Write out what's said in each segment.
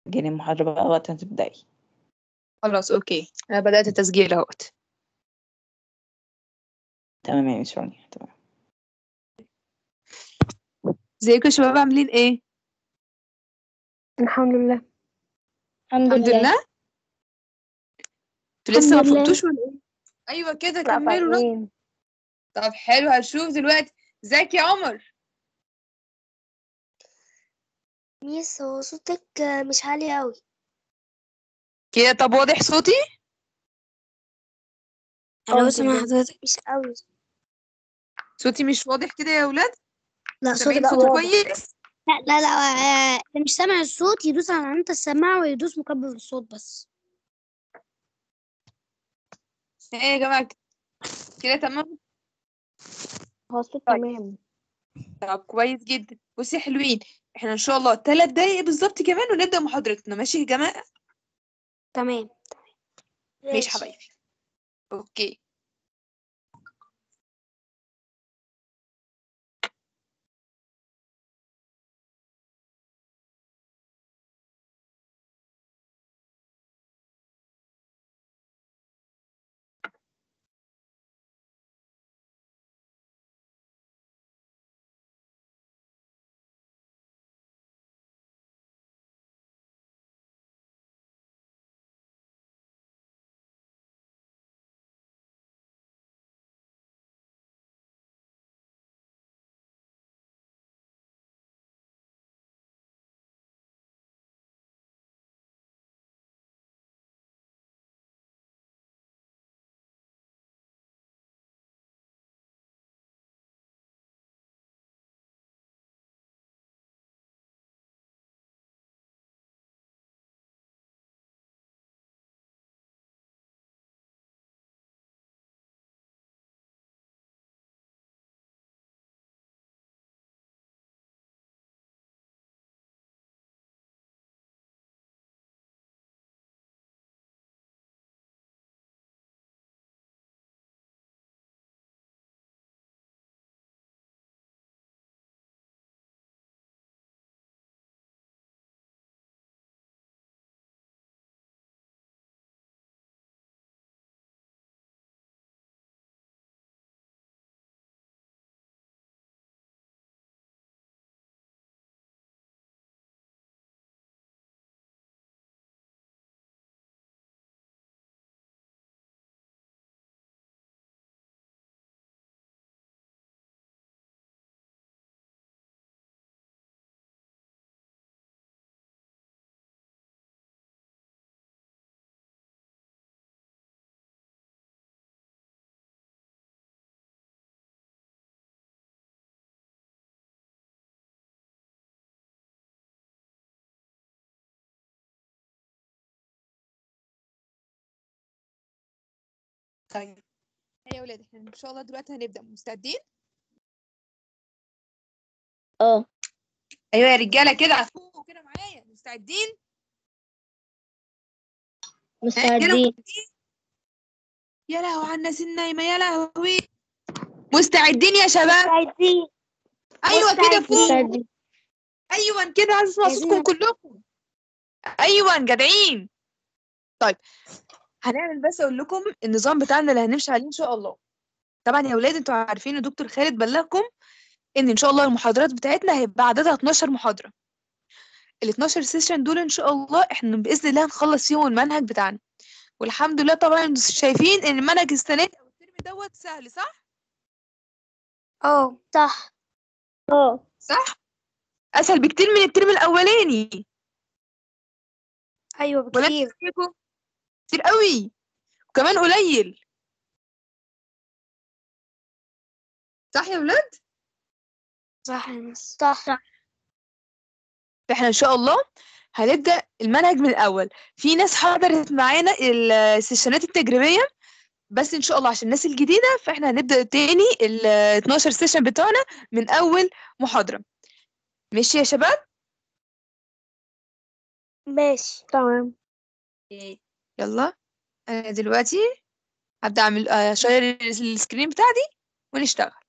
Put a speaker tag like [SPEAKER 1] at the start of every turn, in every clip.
[SPEAKER 1] تسجلي المحاضرة بقى وقت ما تبدأي
[SPEAKER 2] خلاص اوكي انا بدأت التسجيل اهوت
[SPEAKER 1] تمام يا مس رانيا تمام
[SPEAKER 2] ازيكم يا شباب عاملين ايه
[SPEAKER 3] الحمد لله
[SPEAKER 4] الحمد
[SPEAKER 2] الحمد
[SPEAKER 4] لله
[SPEAKER 2] لله انتوا لسه ما
[SPEAKER 4] الحمد لله.
[SPEAKER 2] فقتوش ولا ايه ايوه كده
[SPEAKER 3] لا
[SPEAKER 2] كملوا نط.
[SPEAKER 3] فاهمين
[SPEAKER 2] طب حلو هشوف دلوقتي ازيك يا عمر
[SPEAKER 4] ميس هو صوتك مش عالي قوي
[SPEAKER 2] كده طب واضح صوتي
[SPEAKER 4] انا
[SPEAKER 3] اه
[SPEAKER 4] بسمع
[SPEAKER 3] جدا.
[SPEAKER 4] حضرتك مش قوي
[SPEAKER 2] صوتي مش واضح كده يا اولاد
[SPEAKER 4] لا صوتك
[SPEAKER 2] سامعين
[SPEAKER 4] بقى
[SPEAKER 2] صوتي
[SPEAKER 4] واضح
[SPEAKER 2] كويس
[SPEAKER 4] لا لا لا آه، اللي مش سامع الصوت يدوس على علامة السماعة ويدوس مكبر الصوت بس
[SPEAKER 2] ايه يا جماعه كده تمام
[SPEAKER 3] هو الصوت
[SPEAKER 2] طيب.
[SPEAKER 3] تمام
[SPEAKER 2] طب كويس جدا بصي يا حلوين احنا ان شاء الله ثلاث دقايق بالظبط كمان ونبدأ محاضرتنا ماشي يا جماعه
[SPEAKER 4] تمام
[SPEAKER 2] ماشي حبايبي اوكي طيب يا ولاد احنا ان شاء الله دلوقتي هنبدأ مستعدين
[SPEAKER 4] اه
[SPEAKER 2] ايوه يا رجاله كده فوقوا كده معايا مستعدين ها، كده
[SPEAKER 4] مستعدين
[SPEAKER 2] يا لهوي على الناس النايمه يا لهوي مستعدين يا شباب
[SPEAKER 4] مستعدين
[SPEAKER 2] ايوه كده فوق
[SPEAKER 4] مستعدين
[SPEAKER 2] ايوه كده عايز اسمع
[SPEAKER 4] عايزين
[SPEAKER 2] صوتكم كلكم ايوه جدعين طيب هنعمل بس اقول لكم النظام بتاعنا اللي هنمشي عليه ان شاء الله طبعا يا اولاد انتوا عارفين ان دكتور خالد بلغكم ان ان شاء الله المحاضرات بتاعتنا هيبقى عددها 12 محاضره ال 12 سيشن دول ان شاء الله احنا باذن الله هنخلص فيهم المنهج بتاعنا والحمد لله طبعا انتوا شايفين ان المنهج السنه دي او الترم دوت سهل صح
[SPEAKER 4] اه صح اه
[SPEAKER 2] صح اسهل بكتير من الترم الاولاني
[SPEAKER 4] ايوه
[SPEAKER 2] ولا
[SPEAKER 4] بكتير
[SPEAKER 2] تفتكروا كتير قوي وكمان قليل صح يا ولاد
[SPEAKER 4] صح يا مس صح صح
[SPEAKER 2] فاحنا ان شاء الله هنبدا المنهج من الاول في ناس حضرت معانا السيشنات التجريبيه بس ان شاء الله عشان الناس الجديده فاحنا هنبدا تاني ال 12 سيشن بتوعنا من اول محاضره ماشي يا شباب
[SPEAKER 4] ماشي
[SPEAKER 3] تمام
[SPEAKER 2] يلا انا دلوقتي هبدا اعمل اشير السكرين بتاعتي ونشتغل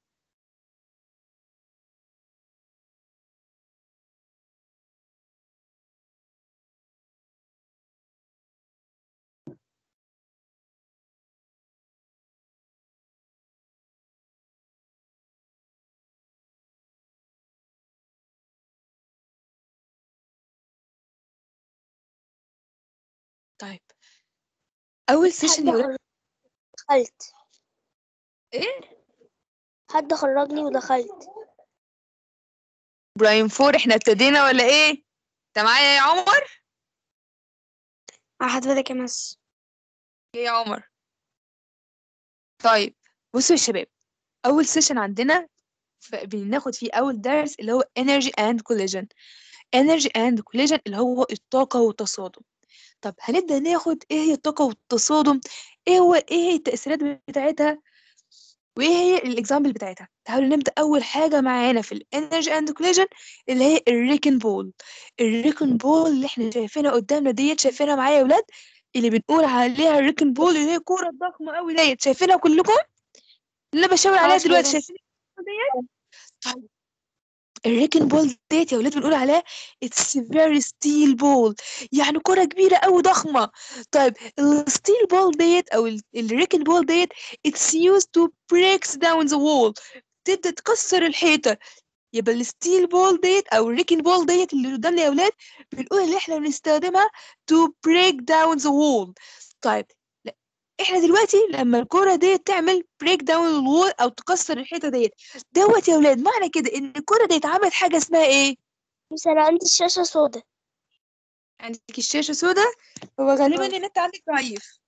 [SPEAKER 2] طيب اول سيشن يا
[SPEAKER 3] حد
[SPEAKER 2] ولاد
[SPEAKER 3] خرج- دخلت
[SPEAKER 2] ايه
[SPEAKER 3] حد خرجني ودخلت
[SPEAKER 2] برايم فور احنا ابتدينا ولا ايه انت معايا يا عمر
[SPEAKER 4] مع حضرتك يا مس
[SPEAKER 2] ايه يا عمر طيب بصوا يا شباب اول سيشن عندنا ف- بناخد فيه اول درس اللي هو energy and collision energy and collision اللي هو الطاقة والتصادم طب هنبدأ ناخد ايه هي الطاقة والتصادم ايه هو ايه هي التأثيرات بتاعتها وايه هي الاكزامبل بتاعتها تعالوا نبدأ اول حاجة معانا في الانرجي اند collision اللي هي الريكن بول الريكن بول اللي احنا شايفينها قدامنا ديت شايفينها معايا يا ولاد اللي بنقول عليها الريكن بول اللي هي كورة ضخمة قوي ديت شايفينها كلكم اللي انا بشاور عليها
[SPEAKER 4] شايفة.
[SPEAKER 2] دلوقتي شايفين ديت طيب الريكن بول ديت يا ولاد بنقول عليها it's very steel ball يعني كرة كبيرة أوي ضخمة طيب الستيل بول ديت أو الريكن بول ديت it's used to breaks down the wall تبدأ تكسر الحيطة يبقى الستيل بول ديت أو الريكن بول ديت اللي قدامنا يا ولاد بنقول إن إحنا بنستخدمها to break down the wall طيب لا، إحنا دلوقتي لما الكرة ديت تعمل break down الوول أو تكسر الحيطة ديت دوت يا ولاد معنى كده إن الكرة ديت عملت حاجة اسمها إيه؟
[SPEAKER 3] بس انا عندي الشاشة سودا
[SPEAKER 2] عندك الشاشة سودا هو غالبا
[SPEAKER 3] آه.
[SPEAKER 2] النت عندك ضعيف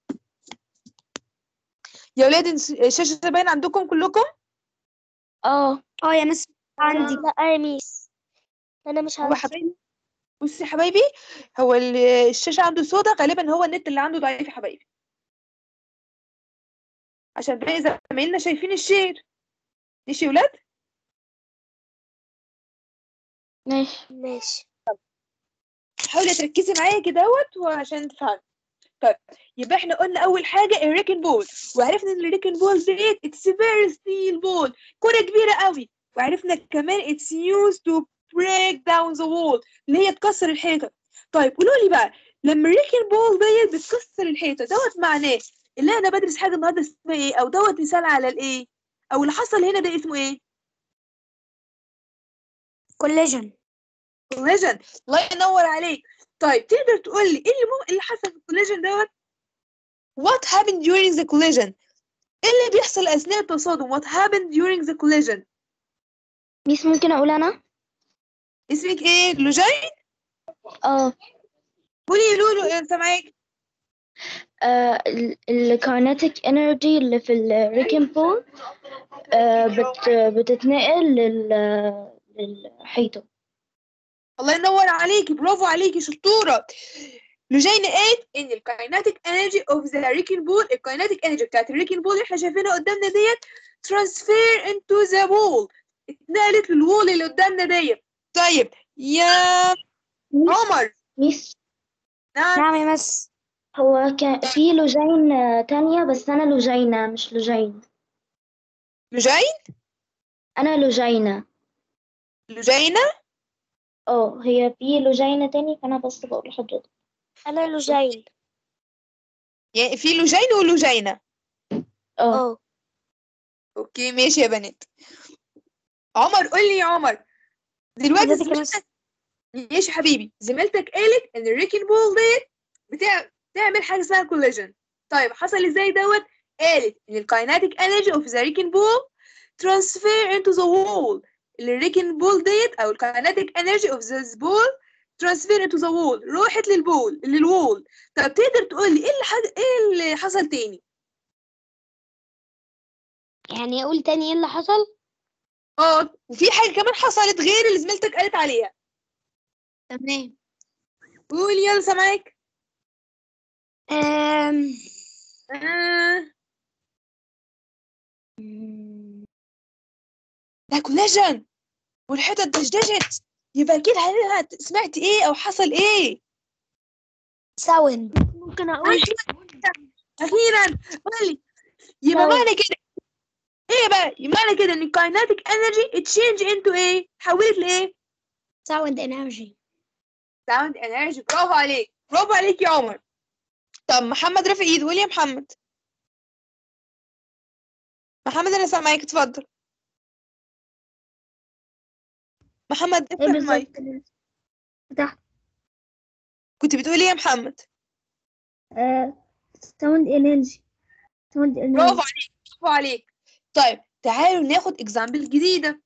[SPEAKER 2] يا ولاد الس- الشاشة باين عندكم كلكم
[SPEAKER 3] اه
[SPEAKER 4] اه يا مس عندي
[SPEAKER 3] لا يا ميس انا مش
[SPEAKER 2] هو
[SPEAKER 3] عندي
[SPEAKER 2] حبايبي بصي يا حبايبي هو ال- الشاشة عنده سودا غالبا هو النت اللي عنده ضعيف يا حبايبي عشان باقي زمايلنا شايفين الشير ماشي يا ولاد
[SPEAKER 3] ماشي ماشي
[SPEAKER 2] حاولي تركزي معايا كده اهوت وعشان تفهمي طيب يبقى احنا قلنا اول حاجه الريكن بول وعرفنا ان الريكن بول ديت اتس فيري ستيل بول كره كبيره قوي وعرفنا كمان اتس used to break down the wall اللي هي تكسر الحيطه طيب قولوا لي بقى لما الريكن بول ديت بتكسر الحيطه دوت معناه اللي انا بدرس حاجه النهارده اسمها ايه او دوت مثال على الايه او اللي حصل هنا ده اسمه ايه
[SPEAKER 4] كوليجن
[SPEAKER 2] collision الله ينور عليك طيب تقدر تقول لي ايه اللي مو... إيه اللي حصل في الكوليجن دوت what happened during the collision ايه اللي بيحصل اثناء التصادم what happened during the collision
[SPEAKER 3] ميس ممكن اقول انا
[SPEAKER 2] اسمك ايه لوجين
[SPEAKER 3] اه
[SPEAKER 2] قولي لولو ايه سامعاك
[SPEAKER 3] الكاينتيك انرجي اللي في الريكن بول آه، بت بتتنقل لل- للحيطة
[SPEAKER 2] الله ينور عليكي برافو عليكي شطوره لوجين قالت ان الكايناتيك انرجي اوف ذا ريكن بول الكايناتيك انرجي بتاعت الريكن بول اللي احنا شايفينها قدامنا ديت ترانسفير انتو ذا وول اتنقلت للوول اللي قدامنا ديت طيب يا عمر
[SPEAKER 3] ميس
[SPEAKER 2] نعم
[SPEAKER 4] نعم يا مس
[SPEAKER 3] هو كان في لوجين آه، تانية بس أنا لوجينة مش لوجين
[SPEAKER 2] لوجين
[SPEAKER 3] أنا لوجينة
[SPEAKER 2] لوجينة
[SPEAKER 3] اه هي في لوجينة تاني فأنا بس بقول لحضرتك أنا لوجين
[SPEAKER 2] يعني في لوجين ولوجينة
[SPEAKER 3] اه
[SPEAKER 2] اوكي ماشي يا بنات عمر قول لي يا عمر دلوقتي
[SPEAKER 4] حضرتك يا
[SPEAKER 2] زميلتك ماشي يا حبيبي زميلتك قالت ان الريكن بول ديت بتاع بتعمل حاجه اسمها كوليجن طيب حصل ازاي دوت قالت ان الكايناتيك انرجي اوف ذا ريكن بول ترانسفير انتو ذا وول الريكن بول ديت او الكايناتيك انرجي اوف ذا بول ترانسفير انتو ذا وول راحت للبول للوول طب تقدر تقول لي ايه اللي حد... ايه اللي حصل تاني
[SPEAKER 3] يعني أقول تاني إيه اللي حصل؟
[SPEAKER 2] اه وفي حاجه كمان حصلت غير اللي زميلتك قالت عليها
[SPEAKER 4] تمام
[SPEAKER 2] قول يلا سامعاك
[SPEAKER 4] أم...
[SPEAKER 2] آه. ده كولاجين والحيطة دشدشت يبقى أكيد هن- سمعت إيه أو حصل إيه
[SPEAKER 4] ساوند
[SPEAKER 3] ممكن أقول
[SPEAKER 2] أخيرا قولي يبقى
[SPEAKER 3] ساوند.
[SPEAKER 2] معنى كده إيه بقى معنى كده إن الكايناتيك إنرجي اتشينج إنتو إيه حولت لإيه
[SPEAKER 4] ساوند انرجي
[SPEAKER 2] ساوند إنرجي برافو عليك برافو عليك يا عمر طب محمد رافع إيده قول يا محمد محمد أنا سامعاك اتفضل محمد
[SPEAKER 3] إيه
[SPEAKER 2] افتح المايك
[SPEAKER 3] بالظبط فتحت
[SPEAKER 2] كنت بتقولي إيه يا محمد
[SPEAKER 3] ساوند انرجي ساوند
[SPEAKER 2] برافو عليك برافو عليك طيب تعالوا ناخد اكزامبل جديدة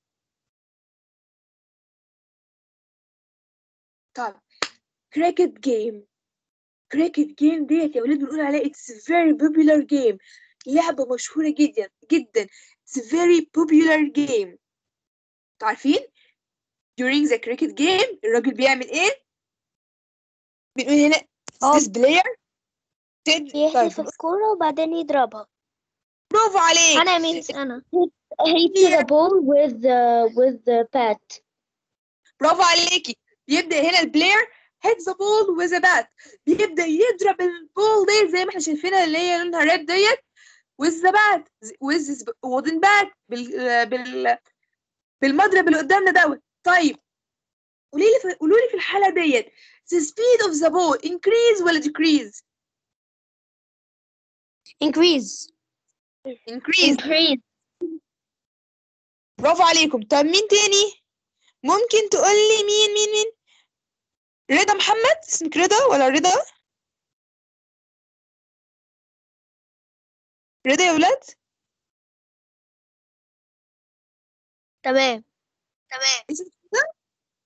[SPEAKER 2] طيب cricket game cricket game ديت يا ولاد بنقول عليها it's a very popular game لعبة مشهورة جدا جدا it's a very popular game انتوا عارفين during the cricket game الراجل بيعمل ايه بنقول هنا this player did طيب
[SPEAKER 3] يحذف الكورة وبعدين يضربها
[SPEAKER 2] برافو عليك
[SPEAKER 3] أنا مينس أنا hit the ball with the with the bat
[SPEAKER 2] برافو عليكي يبدأ هنا البلاير hit the ball with a bat بيبدأ يضرب البول ديت زي ما احنا شايفينها اللي هي لونها ريد ديت with the bat with this wooden bat بال بال بالمضرب اللي قدامنا دوت طيب قولي لي في قولوا لي في الحالة ديت the speed of the ball increase ولا decrease
[SPEAKER 4] increase
[SPEAKER 2] increase
[SPEAKER 3] increase
[SPEAKER 2] برافو عليكم طب مين تاني ممكن تقول لي مين مين مين رضا محمد اسمك رضا ولا رضا رضا يا ولاد
[SPEAKER 4] تمام
[SPEAKER 2] اسمك رضا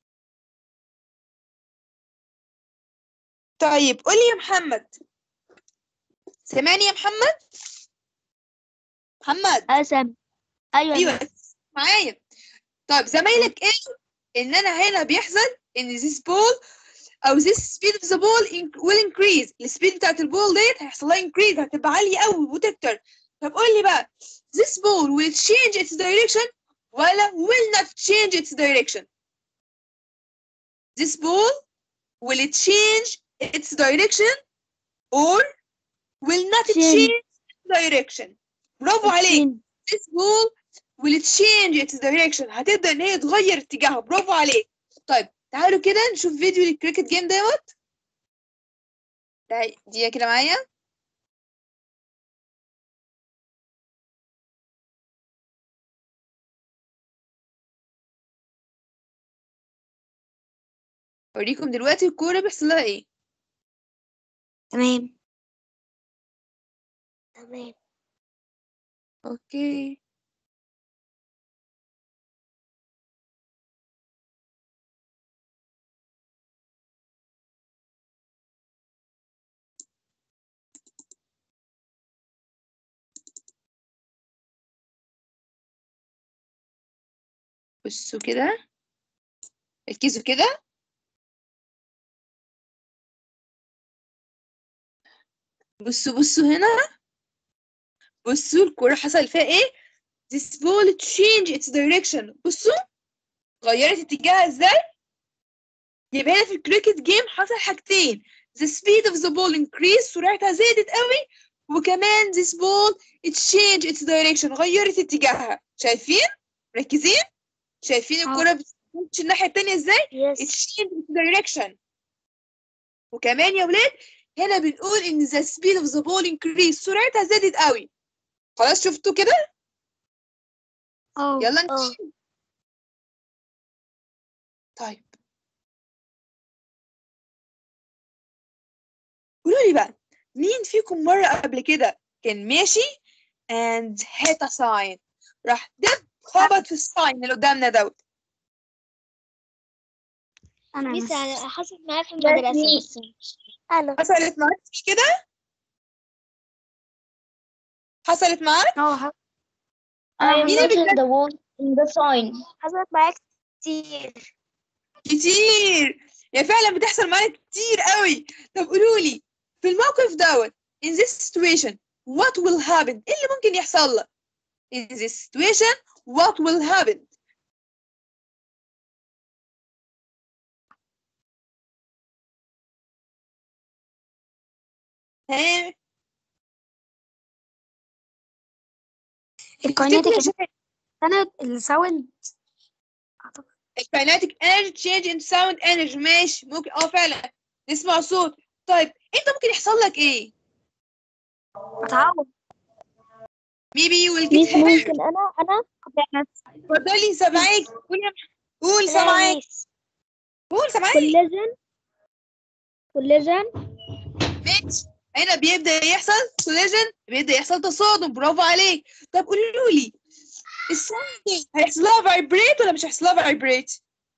[SPEAKER 2] طيب قولي يا محمد سامعني يا محمد محمد
[SPEAKER 3] أسم أيوة
[SPEAKER 2] ايوه معايا طيب زمايلك قالوا ان انا هنا بيحصل ان this ball او this speed of the ball in- will increase السبيد بتاعت البول ديت هيحصل لها increase هتبقى عالية قوي وتكتر طب قول لي بقى this ball will change its direction ولا will not change its direction this ball will it change its direction or will not
[SPEAKER 3] Change.
[SPEAKER 2] change its direction برافو عليك this ball will change its direction هتبدأ إن هي تغير اتجاهها برافو عليك طيب تعالوا كده نشوف فيديو للكريكت جيم دوت تعالي دقيقة كده معايا أوريكم دلوقتي الكورة بيحصل لها إيه
[SPEAKER 4] تمام
[SPEAKER 3] تمام
[SPEAKER 2] أوكي بصوا كده ركزوا كده بصوا بصوا هنا بصوا الكرة حصل فيها ايه this ball change its direction بصوا غيرت اتجاهها ازاي يبقى هنا في الكريكت جيم حصل حاجتين the speed of the ball increased سرعتها زادت قوي وكمان this ball it changed its direction غيرت اتجاهها شايفين مركزين شايفين
[SPEAKER 4] آه.
[SPEAKER 2] الكرة بتمشي الناحية التانية ازاي it
[SPEAKER 3] يس
[SPEAKER 2] changed its direction وكمان يا ولاد هنا بنقول ان the speed of the ball increased سرعتها زادت قوي خلاص شفتوا كده
[SPEAKER 4] اه
[SPEAKER 2] يلا
[SPEAKER 3] اه.
[SPEAKER 2] نكمل طيب قولوا لي بقى مين فيكم مرة قبل كده كان ماشي and hit a sign راح دب خبط في الساين اللي قدامنا دوت
[SPEAKER 4] انا
[SPEAKER 3] ميس
[SPEAKER 4] مس-
[SPEAKER 3] أنا حصلت معايا في المدرسة بس مش أنا
[SPEAKER 2] حصلت معاك مش كده حصلت معاك
[SPEAKER 4] اه ح-
[SPEAKER 3] I
[SPEAKER 2] مين اللي
[SPEAKER 3] noted the wall in the sign
[SPEAKER 4] حصلت معايا كتير
[SPEAKER 2] كتير يا فعلا بتحصل معايا كتير قوي طب قولوا لي في الموقف دوت in this situation what will happen ايه اللي ممكن يحصل لك in this situation what will happen ها
[SPEAKER 4] الكايناتيك
[SPEAKER 2] افتكروا يا شباب
[SPEAKER 4] كانت الساوند أعتقد
[SPEAKER 2] الكايناتيك انرجي تشينج ان ساوند انرجي ماشي ممكن اه فعلا نسمع صوت طيب انت ممكن يحصل لك ايه
[SPEAKER 4] اتعود
[SPEAKER 2] maybe you will
[SPEAKER 3] ميس
[SPEAKER 2] get hurt
[SPEAKER 3] ممكن أنا أنا
[SPEAKER 2] اتفضلي سامعاك قول يا مح- قول
[SPEAKER 3] لا
[SPEAKER 2] سامعاك
[SPEAKER 3] ميس
[SPEAKER 2] قول سامعاك
[SPEAKER 3] collision collision
[SPEAKER 2] ماشي هنا بيبدأ يحصل كولاجين بيبدأ يحصل تصادم برافو عليك طب قولوا لي الساين دي هيحصل لها فايبريت ولا مش هيحصل لها فايبريت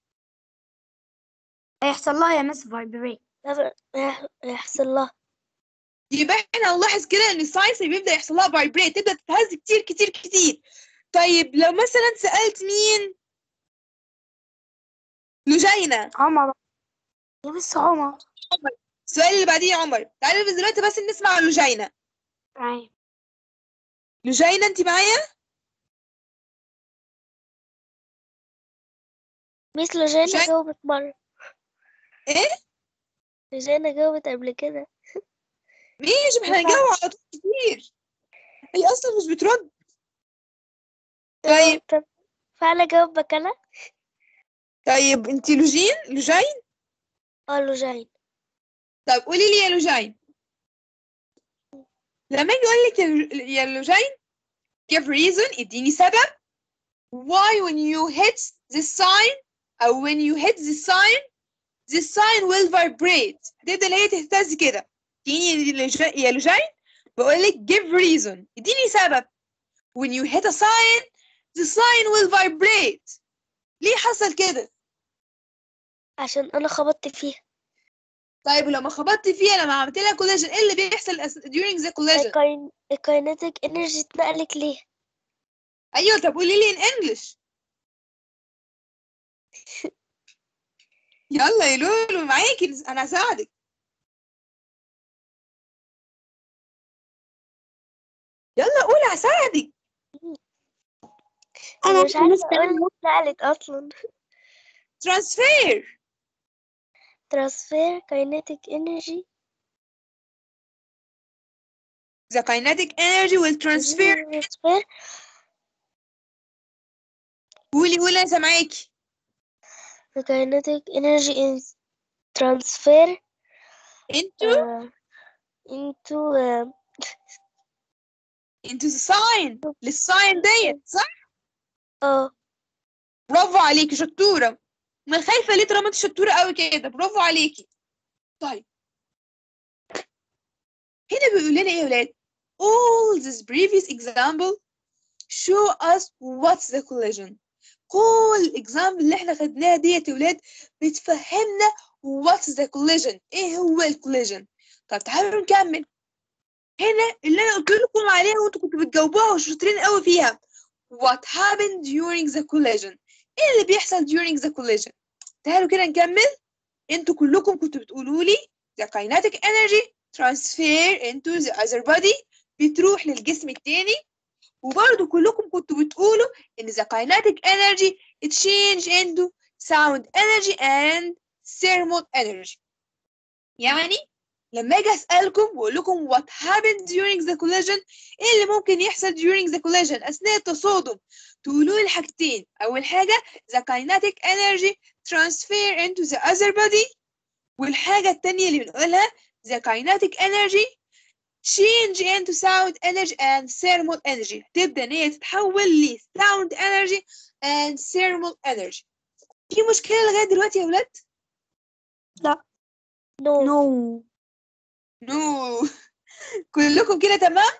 [SPEAKER 4] هيحصل لها يا مس فايبريت
[SPEAKER 3] يحصل لها
[SPEAKER 2] يبقى احنا نلاحظ كده ان الساينس بيبدأ يحصل لها فايبريت تبدأ تتهز كتير كتير كتير طيب لو مثلا سألت مين لجينة
[SPEAKER 4] عمر يا مس عمر
[SPEAKER 2] السؤال اللي بعديه يا عمر تعالي بس دلوقتي بس نسمع لجينة
[SPEAKER 4] معايا
[SPEAKER 2] لجينة انت معايا
[SPEAKER 3] مثل جانا
[SPEAKER 2] شايف-
[SPEAKER 3] جاوبت مرة
[SPEAKER 2] ايه
[SPEAKER 3] جانا جاوبت قبل كده
[SPEAKER 2] ماشي ما احنا
[SPEAKER 3] ينفع.
[SPEAKER 2] هنجاوب على طول كتير هي اصلا مش بترد طيب
[SPEAKER 3] طب فعلا جاوبك أنا
[SPEAKER 2] طيب انت لوجين لوجين
[SPEAKER 3] اه لوجين
[SPEAKER 2] طب قولي لي يا لوجين لما اجي اقول لك يا لو- يا لوجين give reason اديني سبب why when you hit the sign او when you hit the sign the sign will vibrate تبدأ اللي هي تهتز كده اديني يا لوجين- يا لوجين بقول لك give reason اديني سبب when you hit a sign the sign will vibrate ليه حصل كده
[SPEAKER 3] عشان أنا خبطت فيها
[SPEAKER 2] طيب لما خبطت فيها لما عملت لها كولاجين ايه اللي بيحصل أس- during the collagen
[SPEAKER 3] الكاين الكاينتيك انرجي اتنقلت ليه
[SPEAKER 2] ايوه طب قولي لي in English يلا يا لولو معاكي انا هساعدك يلا قولي هساعدك
[SPEAKER 3] أنا مش عارفة
[SPEAKER 4] لسه
[SPEAKER 3] أقول اتنقلت أصلا
[SPEAKER 2] transfer
[SPEAKER 3] ترانسفير كاينتيك انرجي
[SPEAKER 2] the kinetic energy will transfer
[SPEAKER 3] ترانسفير
[SPEAKER 2] قولي قولي انا سامعاكي
[SPEAKER 3] the kinetic energy is transfer
[SPEAKER 2] into
[SPEAKER 3] uh, into uh,
[SPEAKER 2] into the sign للساين ديت صح
[SPEAKER 3] اه
[SPEAKER 2] برافو عليكي شطورة ما خايفة ليه طالما انت شطورة قوي كده برافو عليكي طيب هنا بيقول لنا ايه يا ولاد all this previous example show us what's the collision كل الاكزامبل اللي احنا خدناها ديت يا ولاد بتفهمنا what's the collision ايه هو الكوليجن طب تعالوا نكمل هنا اللي انا قلت لكم عليها وانتوا كنتوا بتجاوبوها وشاطرين قوي فيها what happened during the collision ايه اللي بيحصل during the collision تعالوا كده نكمل انتوا كلكم كنتوا بتقولوا لي the kinetic energy transfer into the other body بتروح للجسم التاني وبرضه كلكم كنتوا بتقولوا ان the kinetic energy change into sound energy and thermal energy يعني لما اجي اسالكم واقول لكم what happened during the collision ايه اللي ممكن يحصل during the collision اثناء التصادم تقولوا لي الحاجتين اول حاجه the kinetic energy transfer into the other body والحاجه التانية اللي بنقولها the kinetic energy change into sound energy and thermal energy تبدا ان هي تتحول ل sound energy and thermal energy في مشكله لغايه دلوقتي يا ولاد
[SPEAKER 3] نو
[SPEAKER 4] نو
[SPEAKER 2] نو كلكم كده تمام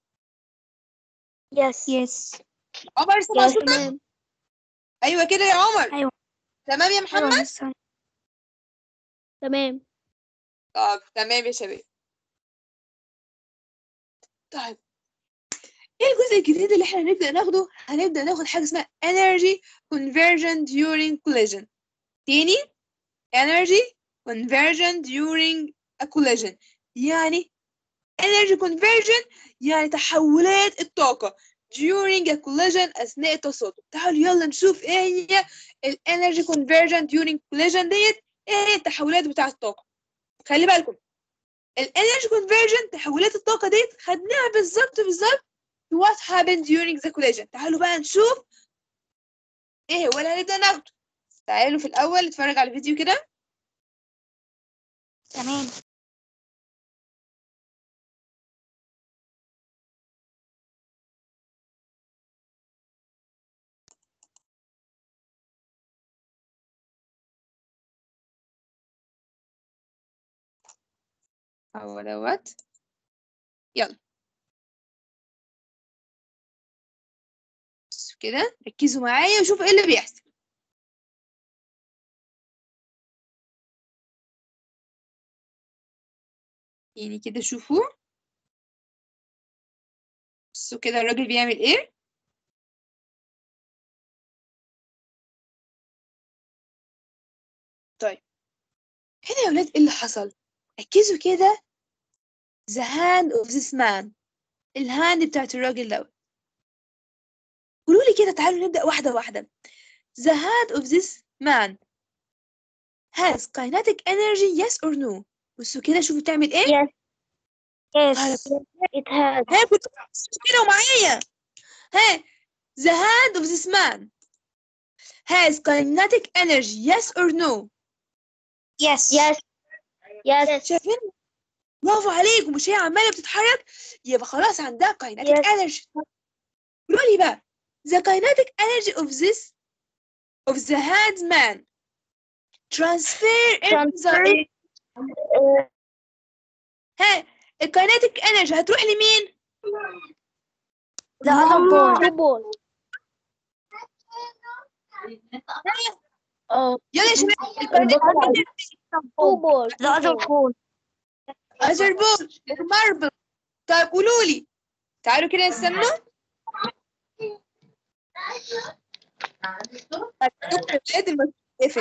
[SPEAKER 3] يس
[SPEAKER 4] يس
[SPEAKER 2] عمر سمع
[SPEAKER 3] Yes.
[SPEAKER 2] صوتك
[SPEAKER 4] تمام
[SPEAKER 2] ايوه كده يا عمر
[SPEAKER 4] أيوة.
[SPEAKER 2] تمام يا
[SPEAKER 4] أيوة
[SPEAKER 2] محمد
[SPEAKER 4] مس تمام
[SPEAKER 2] طب تمام يا شباب طيب ايه الجزء الجديد اللي احنا هنبدأ ناخده هنبدأ ناخد حاجة اسمها energy conversion during collision تاني energy conversion during a collision يعني energy conversion يعني تحولات الطاقة during a collision أثناء التصادم تعالوا يلا نشوف ايه هي ال energy conversion during collision ديت ايه هي التحولات بتاعة الطاقة خلي بالكم ال energy conversion تحولات الطاقة ديت خدناها بالظبط بالظبط في what happened during the collision تعالوا بقى نشوف ايه هو اللي هنبدأ ناخده تعالوا في الأول نتفرج على الفيديو كده
[SPEAKER 4] تمام
[SPEAKER 2] هو دوت يلا بصوا كده ركزوا معايا وشوفوا ايه اللي بيحصل يعني كده شوفوا بصوا كده الراجل بيعمل ايه طيب هنا يا ولاد ايه اللي حصل ركزوا كده the hand of this man الهاند بتاعت الراجل دوت قولوا لي كده تعالوا نبدأ واحدة واحدة the hand of this man has kinetic energy yes or no بصوا كده شوفوا بتعمل ايه
[SPEAKER 3] Yes.
[SPEAKER 2] على
[SPEAKER 3] Yes. It has.
[SPEAKER 2] ها كنت كده ومعايا ها the hand of this man has kinetic energy yes or no
[SPEAKER 4] Yes.
[SPEAKER 3] Yes. Yes.
[SPEAKER 2] شايفين برافو عليكم مش هي عماله بتتحرك يبقى خلاص عندها kinetic
[SPEAKER 3] Yes.
[SPEAKER 2] energy قولوا لي بقى the kinetic energy of this of the hand man transfer into
[SPEAKER 3] Transfer.
[SPEAKER 2] the
[SPEAKER 3] Uh,
[SPEAKER 2] ها الكايناتيك انرجي هتروح لمين؟
[SPEAKER 4] The other ball.
[SPEAKER 3] two ball. Oh,
[SPEAKER 2] يلا يا شباب الكايناتيك
[SPEAKER 3] two ball.
[SPEAKER 4] The other ball.
[SPEAKER 2] اجر بول ماربل طيب قولوا لي تعالوا كده نستنوا طيب دكتور بلاد المسؤول يقفل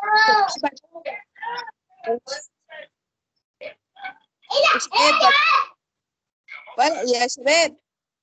[SPEAKER 2] يا شباب ولا يا شباب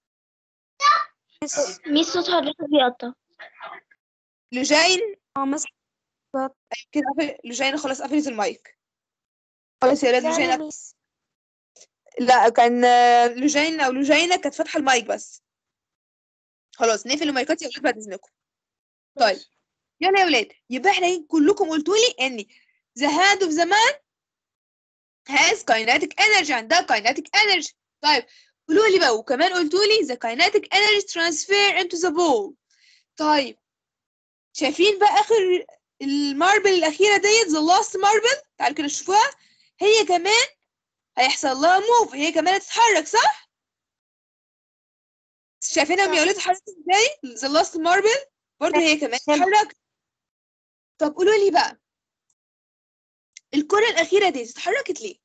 [SPEAKER 3] مين صوت حضرتك بيقطع؟
[SPEAKER 2] لجين
[SPEAKER 4] اه مس
[SPEAKER 2] كده قفل لجين خلاص قفلت المايك خلاص يا ولاد لجين قفل-
[SPEAKER 4] ميس
[SPEAKER 2] لا كان آه، لجين او لجينة كانت فاتحة المايك بس خلاص نقفل المايكات يا ولاد بعد اذنكم طيب يلا يا ولاد يبقى احنا كلكم قلتوا لي ان the hand of the man has kinetic energy عندها kinetic energy طيب قولوا لي بقى وكمان قلتوا لي the kinetic energy transfer into the ball طيب شايفين بقى اخر الماربل الاخيره ديت the last marble تعالوا كده شوفوها هي كمان هيحصل لها موف هي كمان هتتحرك صح شايفينهم يا ولاد اتحركت ازاي the last marble برضه هي كمان اتحركت طب قولوا لي بقى الكرة الأخيرة دي اتحركت ليه؟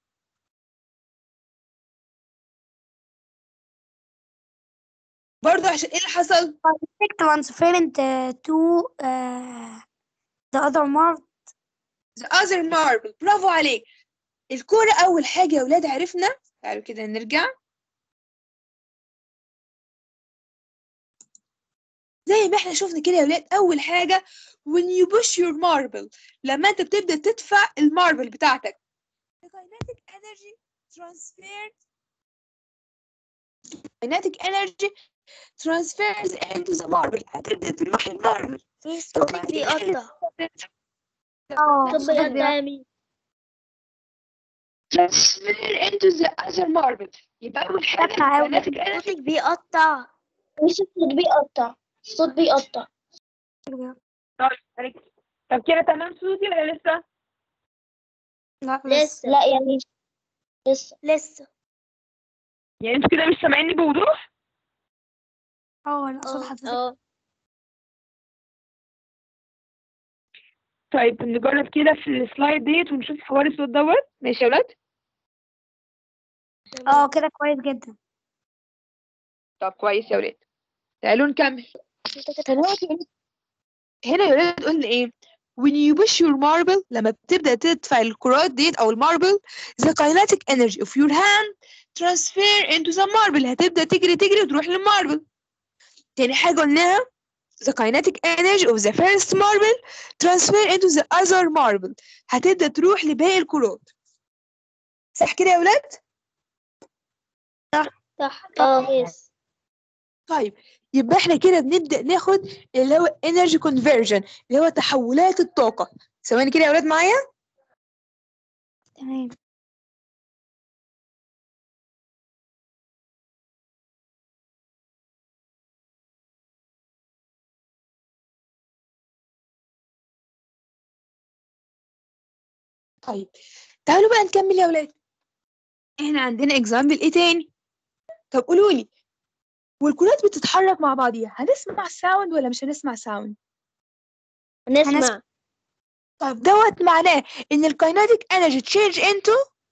[SPEAKER 2] برضه عشان ايه اللي حصل؟
[SPEAKER 4] transferring uh, to uh, the other mark
[SPEAKER 2] the other marble برافو عليك الكرة أول حاجة يا ولاد عرفنا تعالوا كده نرجع زي ما احنا شفنا كده يا ولاد أول حاجة when you push your marble لما انت بتبدأ تدفع الماربل بتاعتك the kinetic energy transferred kinetic energy transfers into the marble هتبدأ تروح الماربل
[SPEAKER 3] صوتك بيقطع
[SPEAKER 4] اه
[SPEAKER 3] طب
[SPEAKER 4] صوتك بيقطع.
[SPEAKER 3] بيقطع يا مين؟
[SPEAKER 2] transfer into the other marble يبقى أول حاجة
[SPEAKER 4] بقطع أوي.
[SPEAKER 2] kinetic energy
[SPEAKER 3] صوتك بيقطع الصوت بيقطع الصوت بيقطع
[SPEAKER 2] طب كده تمام صوتي ولا لسه؟
[SPEAKER 4] لا لسه
[SPEAKER 3] لسه لا يعني لسه
[SPEAKER 4] لسه
[SPEAKER 2] يعني انتوا كده مش سامعيني بوضوح؟
[SPEAKER 4] اه لا صوت
[SPEAKER 3] اه
[SPEAKER 4] حضرتك
[SPEAKER 3] اه
[SPEAKER 2] طيب نجرب كده في السلايد ديت ونشوف حوار الصوت دوت ماشي يا ولاد؟
[SPEAKER 4] اه كده كويس جدا
[SPEAKER 2] طب كويس يا ولاد تعالوا نكمل دلوقتي هنا يا ولاد قلنا ايه؟ when you push your marble لما بتبدأ تدفع الكرات ديت أو الماربل the kinetic energy of your hand transfer into the marble هتبدأ تجري تجري وتروح للماربل تاني حاجة قلناها the kinetic energy of the first marble transfer into the other marble هتبدأ تروح لباقي الكرات صح كده يا ولاد؟
[SPEAKER 3] صح اه يس
[SPEAKER 2] طيب يبقى احنا كده بنبدأ ناخد اللي هو energy conversion اللي هو تحولات الطاقة ثواني كده يا ولاد معايا
[SPEAKER 4] تمام
[SPEAKER 2] طيب تعالوا بقى نكمل يا ولاد احنا عندنا example ايه تاني طب قولوا لي والكرات بتتحرك مع بعضيها هنسمع ساوند ولا مش هنسمع ساوند
[SPEAKER 3] نسمع
[SPEAKER 2] طب دوت معناه ان الكايناتيك انرجي تشينج انتو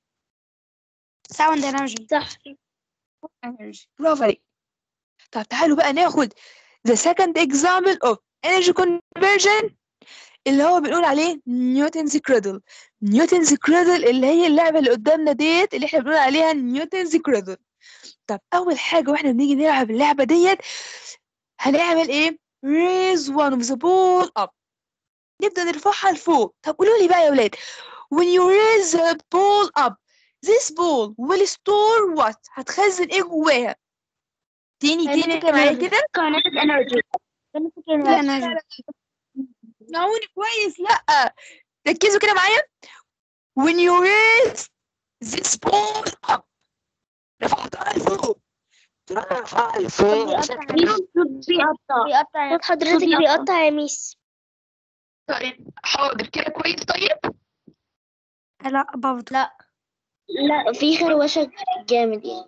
[SPEAKER 4] ساوند انرجي
[SPEAKER 3] صح
[SPEAKER 2] energy برافو عليك طب تعالوا بقى ناخد the second example of energy conversion اللي هو بنقول عليه نيوتنز كريدل نيوتنز كريدل اللي هي اللعبة اللي قدامنا ديت اللي احنا بنقول عليها نيوتنز كريدل طب أول حاجة واحنا بنيجي نلعب اللعبة ديت هنعمل ايه raise one of the ball up نبدأ نرفعها لفوق طب قولوا لي بقى يا ولاد when you raise the ball up this ball will store what هتخزن ايه جواها تاني تاني
[SPEAKER 3] Kinetic
[SPEAKER 2] معايا
[SPEAKER 3] energy.
[SPEAKER 2] كده
[SPEAKER 3] kinetic energy kinetic energy
[SPEAKER 2] اسمعوني كويس لا ركزوا كده معايا when you raise this ball up رفعتها لفوق رفعتها لفوق
[SPEAKER 3] بيقطع بيقطع صوت حضرتك بيقطع يا ميس
[SPEAKER 2] طيب حاضر كده كويس طيب
[SPEAKER 4] لا برضه
[SPEAKER 3] لا لا في خروشة جامد يعني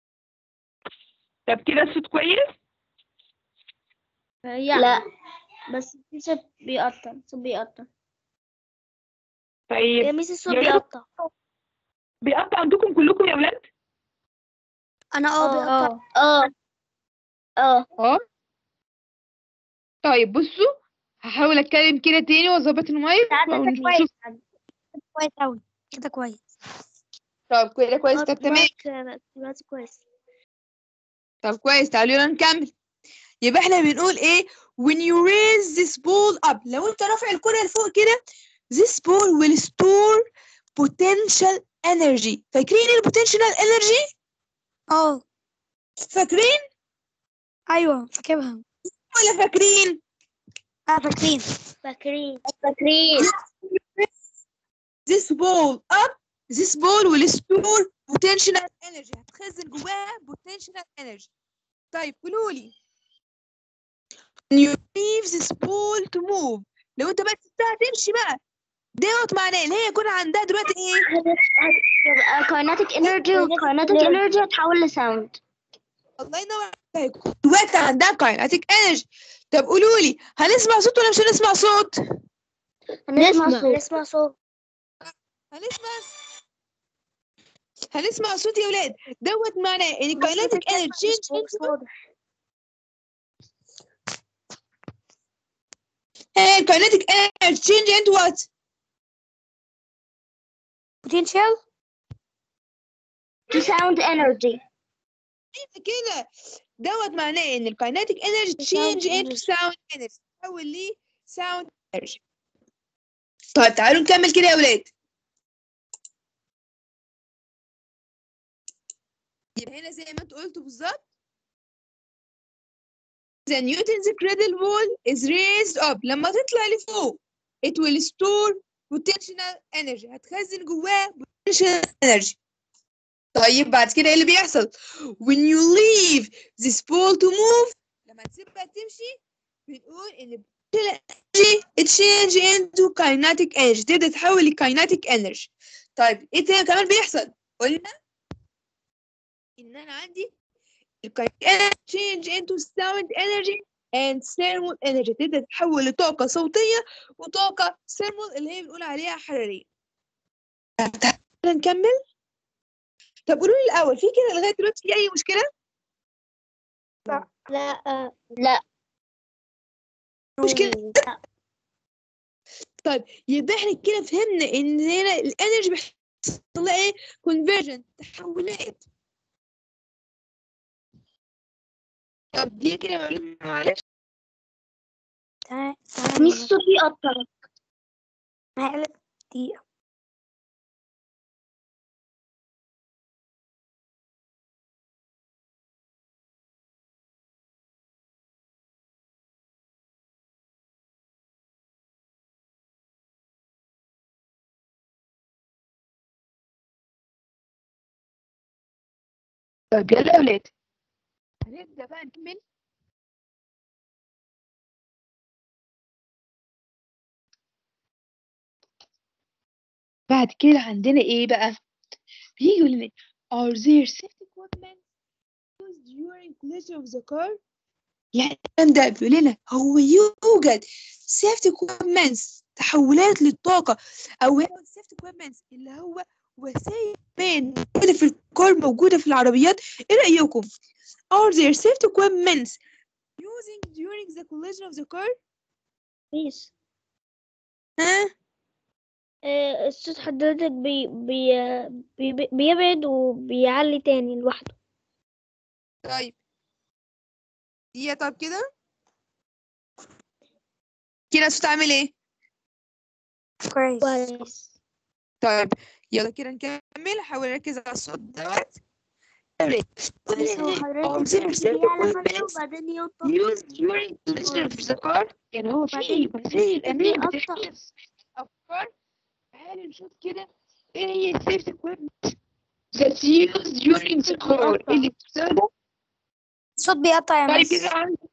[SPEAKER 2] طب كده الصوت كويس
[SPEAKER 3] لا بس في صوت بيقطع صوت بيقطع
[SPEAKER 2] طيب
[SPEAKER 3] يا ميس الصوت
[SPEAKER 2] يا ولاد.
[SPEAKER 3] بيقطع
[SPEAKER 2] بيقطع عندكم كلكم يا ولاد
[SPEAKER 4] انا اه بيقطع
[SPEAKER 3] اه اه
[SPEAKER 2] اه طيب بصوا هحاول اتكلم كده تاني واظبط المايك
[SPEAKER 4] كويس كويس أوي كده كويس
[SPEAKER 2] طب كده كويس طب تمام
[SPEAKER 3] دلوقتي كويس
[SPEAKER 2] طب كويس تعالوا يلا نكمل يبقى احنا بنقول ايه when you raise this ball up لو انت رافع الكرة لفوق كده this ball will store potential energy فاكرين البوتنشال energy
[SPEAKER 4] اه
[SPEAKER 2] فاكرين
[SPEAKER 4] ايوه فاكرها
[SPEAKER 2] ولا فاكرين
[SPEAKER 4] اه فاكرين
[SPEAKER 3] فاكرين فاكرين
[SPEAKER 2] this ball up this ball will store potential energy هتخزن جواها potential energy طيب قولوا لي when you leave this ball to move لو انت بقى سبتها تمشي بقى دوت معناه ان هي يكون عندها دلوقتي ايه
[SPEAKER 3] تبقى kinetic energy وkinetic energy هتحول لساوند
[SPEAKER 2] الله ينور عليك دلوقتي عندها kinetic energy طب قولوا لي هنسمع صوت ولا مش هنسمع صوت
[SPEAKER 3] هنسمع صوت هنسمع صوت
[SPEAKER 2] هنسمع هنسمع صوت يا ولاد دوت معناه ان kinetic energy change into and kinetic energy change into what
[SPEAKER 4] بوتنشال
[SPEAKER 3] to sound energy
[SPEAKER 2] ايوه كده دوت معناه ان الكايناتيك انرجي تشينج انتو ساوند انرجي تحول لي ساوند انرجي طيب تعالوا نكمل كده يا ولاد يبقى هنا زي ما انتوا قلتوا بالظبط The Newton's cradle wall is raised up لما تطلع لفوق it will store potential energy هتخزن جواه potential energy طيب بعد كده ايه اللي بيحصل when you leave this ball to move لما تسيبها تمشي بنقول ان potential energy it change into kinetic energy تبدأ تتحول ل kinetic energy طيب ايه تاني كمان بيحصل قلنا ان انا عندي ال kinetic energy change into sound energy and thermal energy تبدأ تتحول لطاقة صوتية وطاقة thermal اللي هي بنقول عليها حرارية طب تعالى نكمل طب قولوا لي الأول في كده لغاية دلوقتي في أي مشكلة؟
[SPEAKER 3] لا لا
[SPEAKER 2] مشكلة طيب يبقى احنا كده فهمنا ان هنا الانرجي بيحصل لها ايه كونفرجن تحولات طب دي كده معلومة معلش
[SPEAKER 4] تمام تمام
[SPEAKER 3] مش صوت بيقطع
[SPEAKER 4] معلش دقيقة
[SPEAKER 2] طب يلا يا ولاد هنبدأ بقى نكمل بعد كده عندنا ايه بقى بيجي يقول لنا are there safety equipment to used during collision of the car يعني الكلام ده بيقول لنا هو يوجد safety equipments تحولات للطاقة أو هو safety equipments اللي هو وسائل مان موجودة في الكار موجودة في العربيات إيه رأيكم؟ Are there safety equipments using during the collision of the car؟
[SPEAKER 3] كويس
[SPEAKER 2] ها؟
[SPEAKER 3] آه، الصوت حضرتك بي بي بي بيبعد وبيعلي تاني لوحده
[SPEAKER 2] طيب دي طب كده كده الصوت عامل ايه؟
[SPEAKER 4] كويس
[SPEAKER 3] كويس
[SPEAKER 2] طيب يلا كده نكمل حاول اركز على الصوت دوت
[SPEAKER 4] بس هو حضرتك بيعلى مرة وبعدين يوطى
[SPEAKER 2] used during collision of the car يعني هو في
[SPEAKER 4] بعدين
[SPEAKER 2] وسائل أمان
[SPEAKER 4] بيقطع.
[SPEAKER 2] بتحمي أفكار تعالي نشوف كده إيه هي السيفتي equipment that's used during the car
[SPEAKER 3] بيقطع.
[SPEAKER 2] اللي بتستخدم
[SPEAKER 4] الصوت بيقطع يا
[SPEAKER 2] طيب
[SPEAKER 4] مس
[SPEAKER 2] كده عندي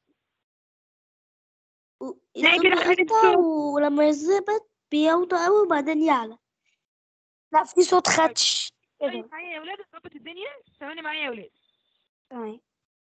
[SPEAKER 3] الصوت
[SPEAKER 2] كده حاجة
[SPEAKER 3] بيقطع
[SPEAKER 2] الصوت.
[SPEAKER 3] ولما يظبط بيوطى أوي وبعدين يعلى
[SPEAKER 4] لا في صوت خدش كده
[SPEAKER 2] طيب معايا يا ولاد ظبط الدنيا ثواني معايا يا ولاد
[SPEAKER 4] تمام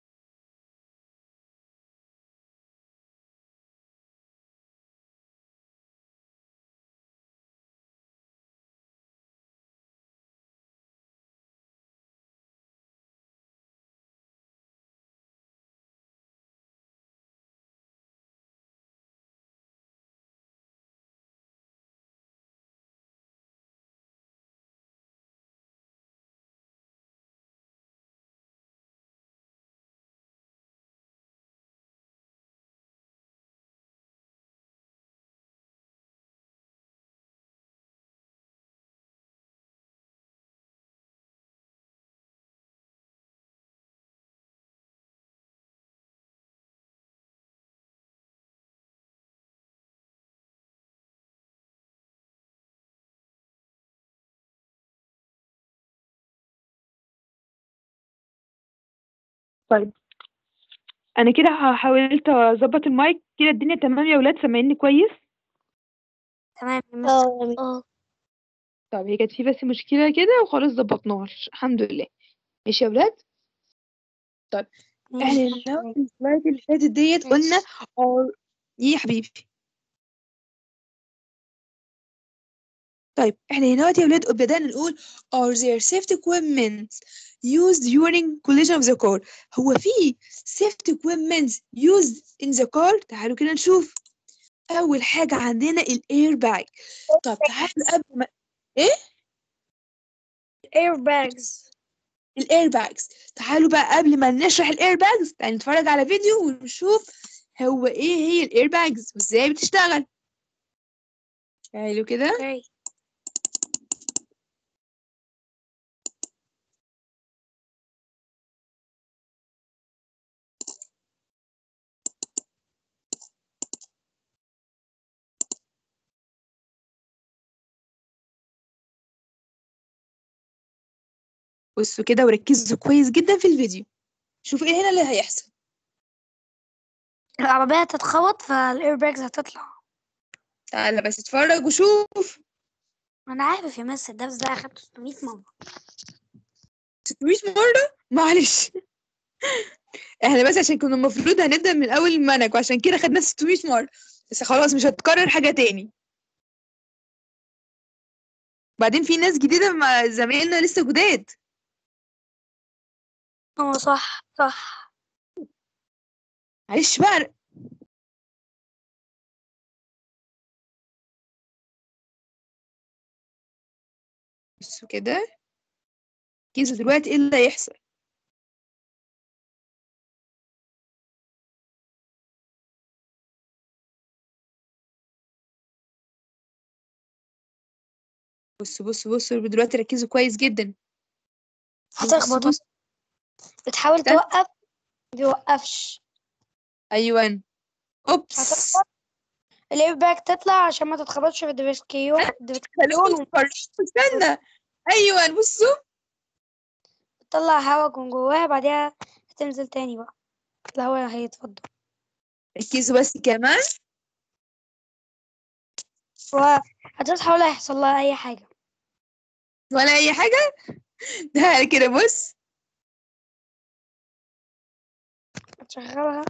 [SPEAKER 2] طيب انا كده ح- حاولت اظبط المايك كده الدنيا تمام يا ولاد سامعيني كويس
[SPEAKER 4] تمام يا مس
[SPEAKER 3] اه
[SPEAKER 4] اه
[SPEAKER 2] طب هي كانت في بس مشكلة كده وخلاص ظبطناها الحمد لله ماشي يا ولاد طيب احنا
[SPEAKER 4] ماشي.
[SPEAKER 2] النهارده في السلايد اللي فاتت ديت قلنا or ايه يا حبيبي طيب احنا هنا دلوقتي يا ولاد بدأنا نقول are there safety equipment used during collision of the car هو في safety equipment used in the car تعالوا كده نشوف أول حاجة عندنا الاير باج طب تعالوا قبل ما
[SPEAKER 4] اير باجز
[SPEAKER 2] الاير باجز تعالوا بقى قبل ما نشرح الاير باجز تعالوا نتفرج على فيديو ونشوف هو ايه هي الاير باجز وازاي بتشتغل تعالوا كده
[SPEAKER 4] اوكي
[SPEAKER 2] بصوا كده وركزوا كويس جدا في الفيديو شوفوا ايه هنا اللي هيحصل
[SPEAKER 4] العربية هتتخبط فالاير باجز هتطلع
[SPEAKER 2] تعالى بس اتفرج وشوف
[SPEAKER 4] انا عارف يا مس الدرس ده اخدته 600 مرة
[SPEAKER 2] 600 مرة معلش احنا بس عشان كنا المفروض هنبدأ من أول المنهج وعشان كده خدنا 600 مرة بس خلاص مش هتكرر حاجة تاني بعدين في ناس جديدة مع زمايلنا لسه جداد
[SPEAKER 4] اه صح صح
[SPEAKER 2] معلش بقى بصوا كده ركزوا دلوقتي ايه اللي هيحصل بصوا بصوا بصوا دلوقتي ركزوا كويس جدا
[SPEAKER 4] هتخبط
[SPEAKER 2] بصوا-
[SPEAKER 4] بتحاول
[SPEAKER 2] استنى.
[SPEAKER 4] توقف مبيوقفش
[SPEAKER 2] ايوه اوبس
[SPEAKER 4] هتخبط الاير باج تطلع عشان ما تتخبطش في الدريسكيون
[SPEAKER 2] خلوهم يتفرجوا استنى ايوه بصوا
[SPEAKER 4] تطلع هوا من جواها بعدها هتنزل تاني بقى الهوا هيتفضل
[SPEAKER 2] ركزوا بس كمان
[SPEAKER 4] وهتصحى ولا هيحصل لها اي حاجة
[SPEAKER 2] ولا اي حاجه ده كده بص
[SPEAKER 4] هتشغلها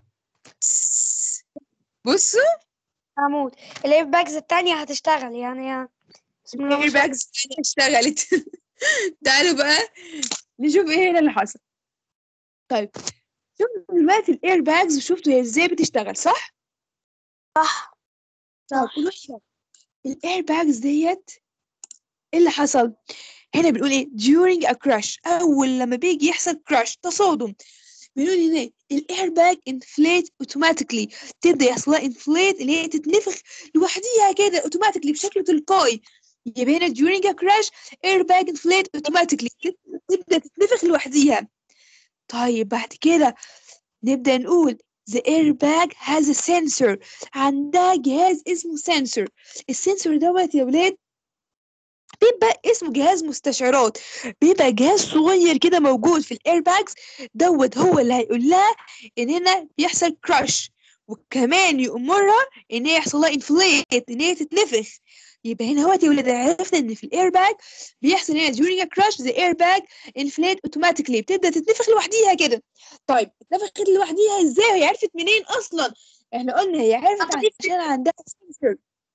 [SPEAKER 2] بصوا
[SPEAKER 4] هموت الاير باجز التانية هتشتغل يعني بسم الله ما
[SPEAKER 2] الاير
[SPEAKER 4] شاء
[SPEAKER 2] باجز اشتغلت تعالوا بقى نشوف ايه هنا اللي حصل طيب شفتوا دلوقتي الاير باجز وشفتوا هي ازاي بتشتغل صح؟
[SPEAKER 4] صح
[SPEAKER 2] طب قولوا لي الاير باجز ديت ايه اللي حصل؟ هنا بنقول ايه during a crash اول لما بيجي يحصل crash تصادم بنقول هنا الاير باج انفليت اوتوماتيكلي تبدا يحصل لها انفليت اللي هي تتنفخ لوحديها كده اوتوماتيكلي بشكل تلقائي يبقى هنا during a crash air bag inflate automatically تبدا تتنفخ لوحديها طيب بعد كده نبدا نقول the airbag has a sensor عندها جهاز اسمه sensor السنسور دوت يا ولاد بيبقى اسمه جهاز مستشعرات بيبقى جهاز صغير كده موجود في الايرباجز دوت هو اللي هيقول لها ان هنا بيحصل كراش وكمان يأمرها ان هي يحصل لها انفليت ان هي تتنفخ يبقى هنا هو يا ولاد عرفنا ان في الايرباج بيحصل هنا during a crash the airbag inflate automatically بتبدا تتنفخ لوحديها كده طيب اتنفخت لوحديها ازاي هي عرفت منين اصلا احنا قلنا هي عرفت
[SPEAKER 4] طريق
[SPEAKER 2] عشان عندها سنسور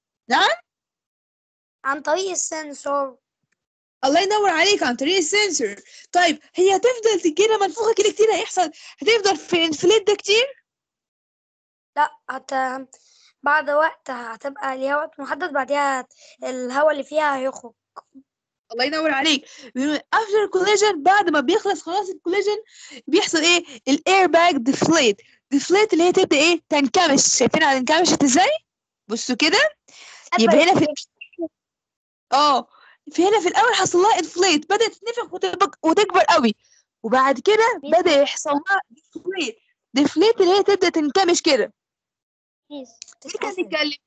[SPEAKER 4] عن طريق السنسور
[SPEAKER 2] الله ينور عليك عن طريق السنسور طيب هي هتفضل كده منفوخه كده كتير هيحصل هتفضل في الانفليت ده كتير
[SPEAKER 4] لا هت بعد وقت هتبقى ليها وقت محدد بعدها الهواء اللي فيها هيخرج
[SPEAKER 2] الله ينور عليك بيقولوا after collision بعد ما بيخلص خلاص الكوليجن بيحصل ايه الاير باج ديفليت ديفليت اللي هي تبدا ايه تنكمش شايفينها انكمشت ازاي بصوا كده يبقى هنا في اه في هنا في الاول حصل لها انفليت بدات تتنفخ وتبق- وتكبر قوي وبعد كده
[SPEAKER 3] ميس.
[SPEAKER 2] بدا يحصل لها ديفليت ديفليت اللي هي تبدا تنكمش كده
[SPEAKER 3] ميس
[SPEAKER 2] مين كان بيتكلم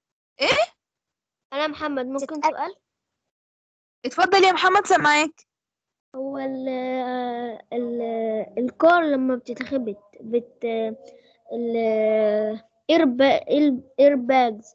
[SPEAKER 3] انا محمد ممكن
[SPEAKER 4] تتأكد.
[SPEAKER 3] سؤال
[SPEAKER 2] اتفضل يا محمد سامعاك
[SPEAKER 3] هو ال ال الكار لما بتتخبط بت ال اير باجز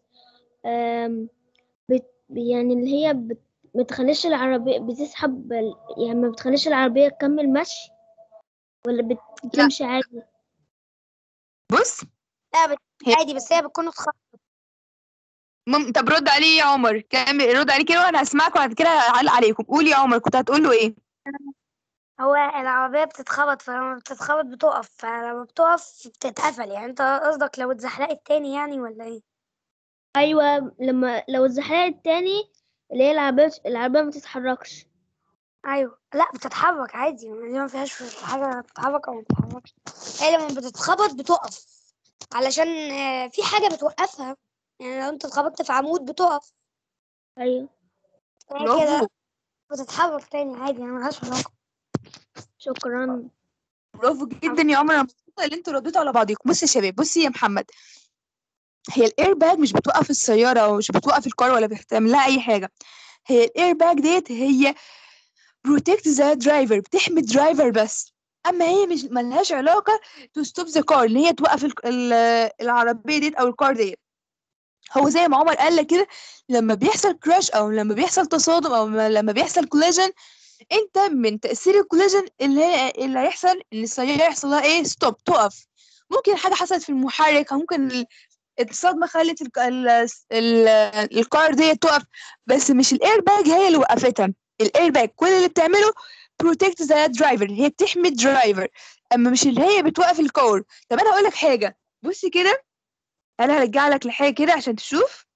[SPEAKER 3] بت يعني اللي هي بت ما بتخليش العربية بتسحب ال- يعني ما بتخليش العربية تكمل مشي ولا بت- بتمشي عادي
[SPEAKER 2] بص
[SPEAKER 4] لا بت-
[SPEAKER 2] هي-
[SPEAKER 4] عادي بس هي بتكون اتخبطت
[SPEAKER 2] مم... طب رد عليه يا عمر كمل رد عليه كده وانا هسمعك وبعد كده هعلق عليكم قول يا عمر كنت هتقول له ايه
[SPEAKER 4] هو العربية بتتخبط فلما بتتخبط بتقف فلما بتقف بتتقفل يعني انت قصدك لو اتزحلقت تاني يعني ولا ايه؟
[SPEAKER 3] ايوه لما لو اتزحلقت تاني اللي هي العربية العربية ما تتحركش
[SPEAKER 4] ايوه لا بتتحرك عادي دي ما فيهاش حاجة بتتحرك او ما بتتحركش هي لما بتتخبط بتقف علشان آه، في حاجة بتوقفها يعني لو انت اتخبطت في عمود بتقف
[SPEAKER 3] ايوه
[SPEAKER 4] هي كده
[SPEAKER 2] برافو
[SPEAKER 4] بتتحرك تاني عادي يعني ملهاش علاقة
[SPEAKER 3] شكرا
[SPEAKER 2] برافو جدا يا عمر انا مبسوطه ان انتوا رديتوا على بعضكم بصي يا شباب بصي يا محمد هي الاير باج مش بتوقف السياره ومش بتوقف الكار ولا بتعمل لها اي حاجه هي الاير باج ديت هي بروتكت ذا درايفر بتحمي الدرايفر بس اما هي مش ملهاش علاقه تو ستوب ذا كار ان هي توقف ال- ال- العربيه ديت او الكار ديت هو زي ما عمر قال لك كده لما بيحصل كراش او لما بيحصل تصادم او لما بيحصل كوليجن انت من تاثير الكوليجن اللي هي اللي هيحصل ان السياره يحصل لها ايه ستوب تقف ممكن حاجه حصلت في المحرك او ممكن ال- الصدمه خلت ال ال ال الكار دي تقف بس مش الاير باج هي اللي وقفتها الاير باج كل اللي بتعمله بروتكت ذا درايفر هي بتحمي الدرايفر اما مش اللي هي بتوقف الكار طب انا هقول لك حاجه بصي كده انا هرجع لك لحاجه كده عشان تشوف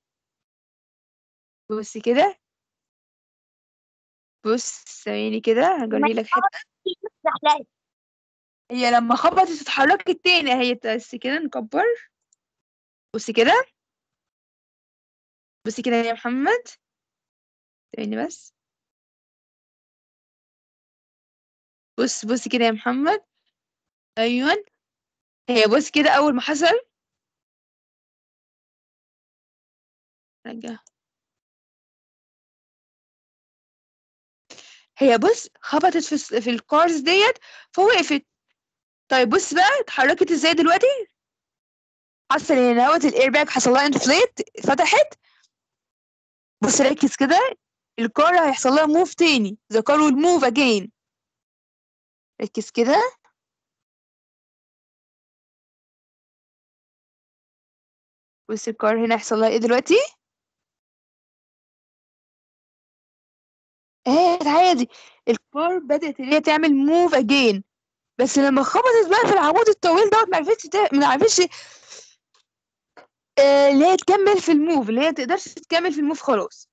[SPEAKER 2] بصي كده بص ثواني كده هجري لك حته
[SPEAKER 4] اتزحلقت
[SPEAKER 2] هي لما خبطت اتحركت تاني هي بس كده نكبر بصي كده بصي كده يا محمد ثواني بس بص بصي كده يا محمد ايوه هي بص كده اول ما حصل رجع هي بص خبطت في الس- في الكارز ديت فوقفت طيب بص بقى اتحركت ازاي دلوقتي حصل ان هوت الاير باج حصل لها انفليت فتحت بص ركز كده الكار هيحصل لها موف تاني the car will move again ركز كده بص الكار هنا هيحصل لها ايه دلوقتي ايه عادي الكار بدأت اللي هي تعمل موف اجين بس لما خبطت بقى في العمود الطويل دوت معرفتش تا- معرفتش آه، اللي هي تكمل في الموف اللي هي متقدرش تكمل في الموف خلاص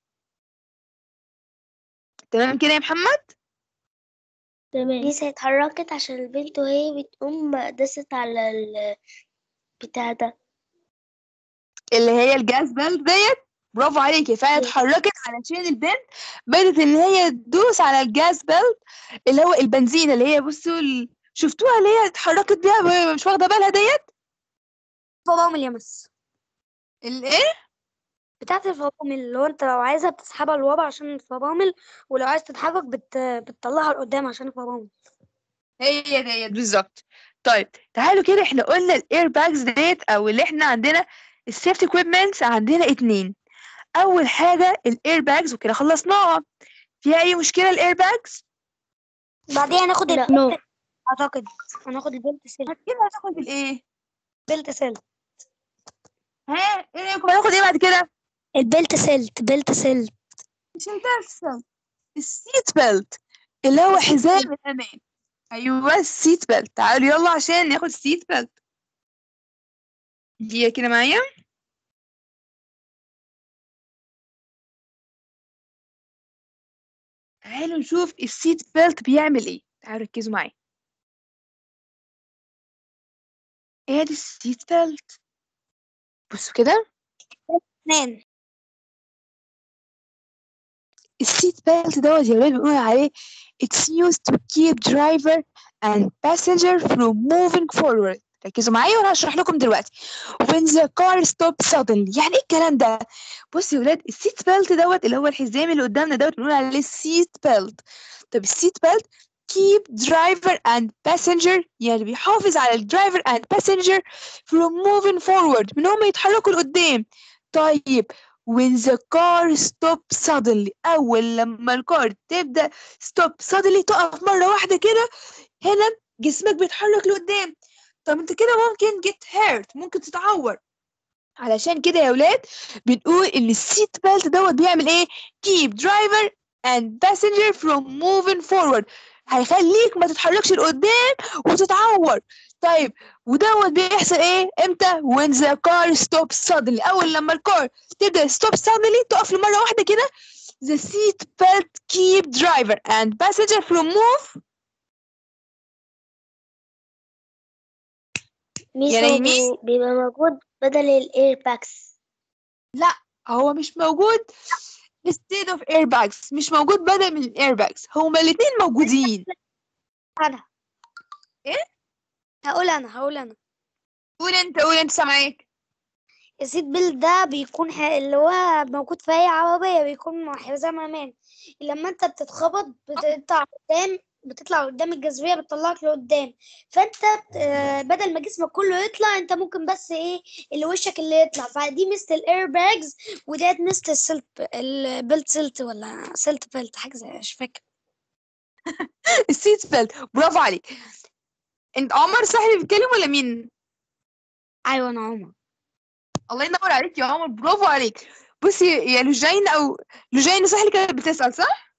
[SPEAKER 2] تمام كده يا محمد
[SPEAKER 3] تمام
[SPEAKER 5] ميس اتحركت عشان البنت وهي بتقوم دست على البتاع ده
[SPEAKER 2] اللي هي الجاز بيلت ديت برافو عليكي فعلا
[SPEAKER 5] أيوة.
[SPEAKER 2] اتحركت علشان البنت بدأت ان هي تدوس على الجاز بيلت اللي هو البنزين اللي هي بصوا ال... شفتوها اللي هي اتحركت بيها وهي مش واخده بالها ديت
[SPEAKER 4] الفرامل يا مس
[SPEAKER 2] الايه
[SPEAKER 4] بتاعت الفرامل اللي هو انت لو عايزها بتسحبها لورا عشان الفرامل ولو عايز تتحرك بت... بتطلعها لقدام عشان الفرامل
[SPEAKER 2] هي ديت بالظبط طيب تعالوا كده احنا قلنا الاير باجز ديت او اللي احنا عندنا السيفتي اكويبمنتس عندنا اتنين اول حاجه الاير باجز وكده خلصناها فيها اي مشكله الاير باجز
[SPEAKER 4] بعدين هناخد
[SPEAKER 3] لا.
[SPEAKER 4] البلت
[SPEAKER 3] نو
[SPEAKER 4] اعتقد هناخد البلت سيل
[SPEAKER 2] كده هتاخد الايه
[SPEAKER 4] بلت سيل
[SPEAKER 2] ها ايه رايكم هناخد ايه بعد كده
[SPEAKER 4] البلت سيلت بلت سيل
[SPEAKER 2] مش البلت السيت بيلت اللي هو حزام الامان ايوه السيت بيلت تعالوا يلا عشان ناخد السيت بيلت دي كده معايا تعالوا نشوف السيت بيلت بيعمل ايه تعالوا ركزوا معايا ادي السيت بيلت بصوا كده
[SPEAKER 4] اثنين
[SPEAKER 2] السيت بيلت دوت يا ولاد بنقول عليه it's used to keep driver and passenger from moving forward ركزوا معايا وانا هشرح لكم دلوقتي when the car stops suddenly يعني ايه الكلام ده بصوا يا ولاد السيت بيلت دوت اللي هو الحزام اللي قدامنا دوت بنقول عليه السيت بيلت طب السيت بيلت keep driver and passenger يعني بيحافظ على الدرايفر and passenger from moving forward من هم يتحركوا لقدام طيب when the car stops suddenly أول لما الكار تبدأ stop suddenly تقف مرة واحدة كده هنا جسمك بيتحرك لقدام طب انت كده ممكن get hurt ممكن تتعور علشان كده يا ولاد بنقول ان السيت بيلت دوت بيعمل ايه keep driver and passenger from moving forward هيخليك ما تتحركش لقدام وتتعور طيب ودوت بيحصل ايه امتى when the car stops suddenly اول لما الكار تبدأ stop suddenly تقف لمرة واحدة كده the seat belt keep driver and passenger from move
[SPEAKER 5] ميس
[SPEAKER 2] يعني
[SPEAKER 5] هو
[SPEAKER 2] ميس؟
[SPEAKER 5] بي- بيبقى موجود بدل الاير باكس
[SPEAKER 2] هو مش موجود instead of airbags مش موجود بدل من airbags هما الاتنين موجودين
[SPEAKER 4] انا
[SPEAKER 2] إيه؟
[SPEAKER 4] هقول انا هقول انا
[SPEAKER 2] قول انت قول انت سامعاك
[SPEAKER 4] السيت بيلت ده بيكون ح... اللي هو موجود في اي عربيه بيكون حزام امان لما انت بتتخبط بتطلع قدام بتطلع قدام الجاذبيه بتطلعك لقدام فانت آه، بدل ما جسمك كله يطلع انت ممكن بس ايه اللي وشك اللي يطلع فدي مثل الاير باجز وديت مثل السلت البيلت سلت ولا سلت بيلت حاجه زي مش فاكر
[SPEAKER 2] السيت بيلت برافو عليك انت عمر صح اللي بيتكلم ولا مين
[SPEAKER 4] ايوه انا عمر
[SPEAKER 2] الله ينور عليك يا عمر برافو عليك بصي يا لوجين او لوجين صح اللي كانت بتسأل صح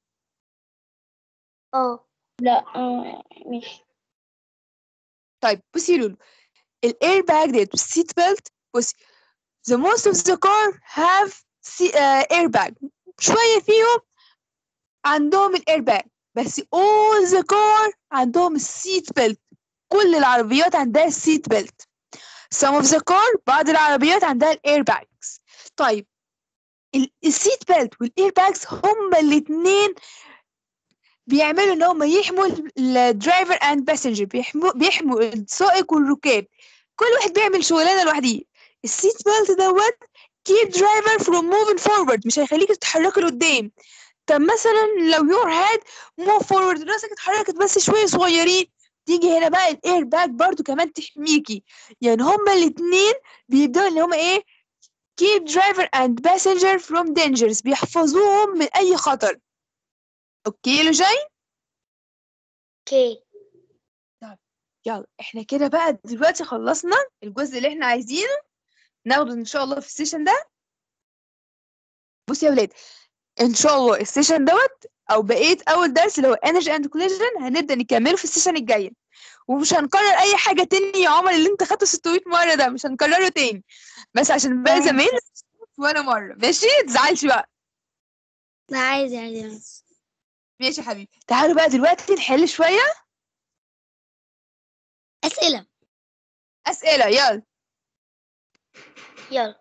[SPEAKER 5] اه
[SPEAKER 3] لا آه مش
[SPEAKER 2] طيب بصي يا لولو الاير باج ديت والسيت بيلت بصي the most of the car have see, uh, airbag شوية فيهم عندهم الاير باج بس all the car عندهم السيت بيلت كل العربيات عندها السيت بيلت some of the car بعض العربيات عندها الاير باجز طيب ال- السيت بيلت والاير باجز هما الاتنين بيعملوا ان هم يحموا الدرايفر اند باسنجر بيحموا بيحموا السائق والركاب كل واحد بيعمل شغلانه لوحديه السيت بيلت دوت keep driver from moving forward مش هيخليك تتحركي لقدام طب مثلا لو your head move forward راسك اتحركت بس شويه صغيرين تيجي هنا بقى الاير باك برضو كمان تحميكي يعني هما الاتنين بيبدأوا ان هما ايه keep driver and passenger from dangers بيحفظوهم من اي خطر اوكي لوجين
[SPEAKER 5] اوكي
[SPEAKER 2] يلا احنا كده بقى دلوقتي خلصنا الجزء اللي احنا عايزينه ناخده ان شاء الله في السيشن ده بصي يا ولاد ان شاء الله السيشن دوت او بقيه اول درس اللي هو انرجي اند كوليجن هنبدا نكمله في السيشن الجاي ومش هنكرر اي حاجه تاني يا عمر اللي انت خدته 600 مره ده مش هنكرره تاني بس عشان باقي
[SPEAKER 4] تمام.
[SPEAKER 2] زمايلنا ولا مره ماشي تزعلش بقى
[SPEAKER 4] لا عادي عادي يا مس
[SPEAKER 2] ماشي يا حبيبي تعالوا بقى دلوقتي نحل شويه
[SPEAKER 4] أسئلة
[SPEAKER 2] اسئله يلا
[SPEAKER 5] يلا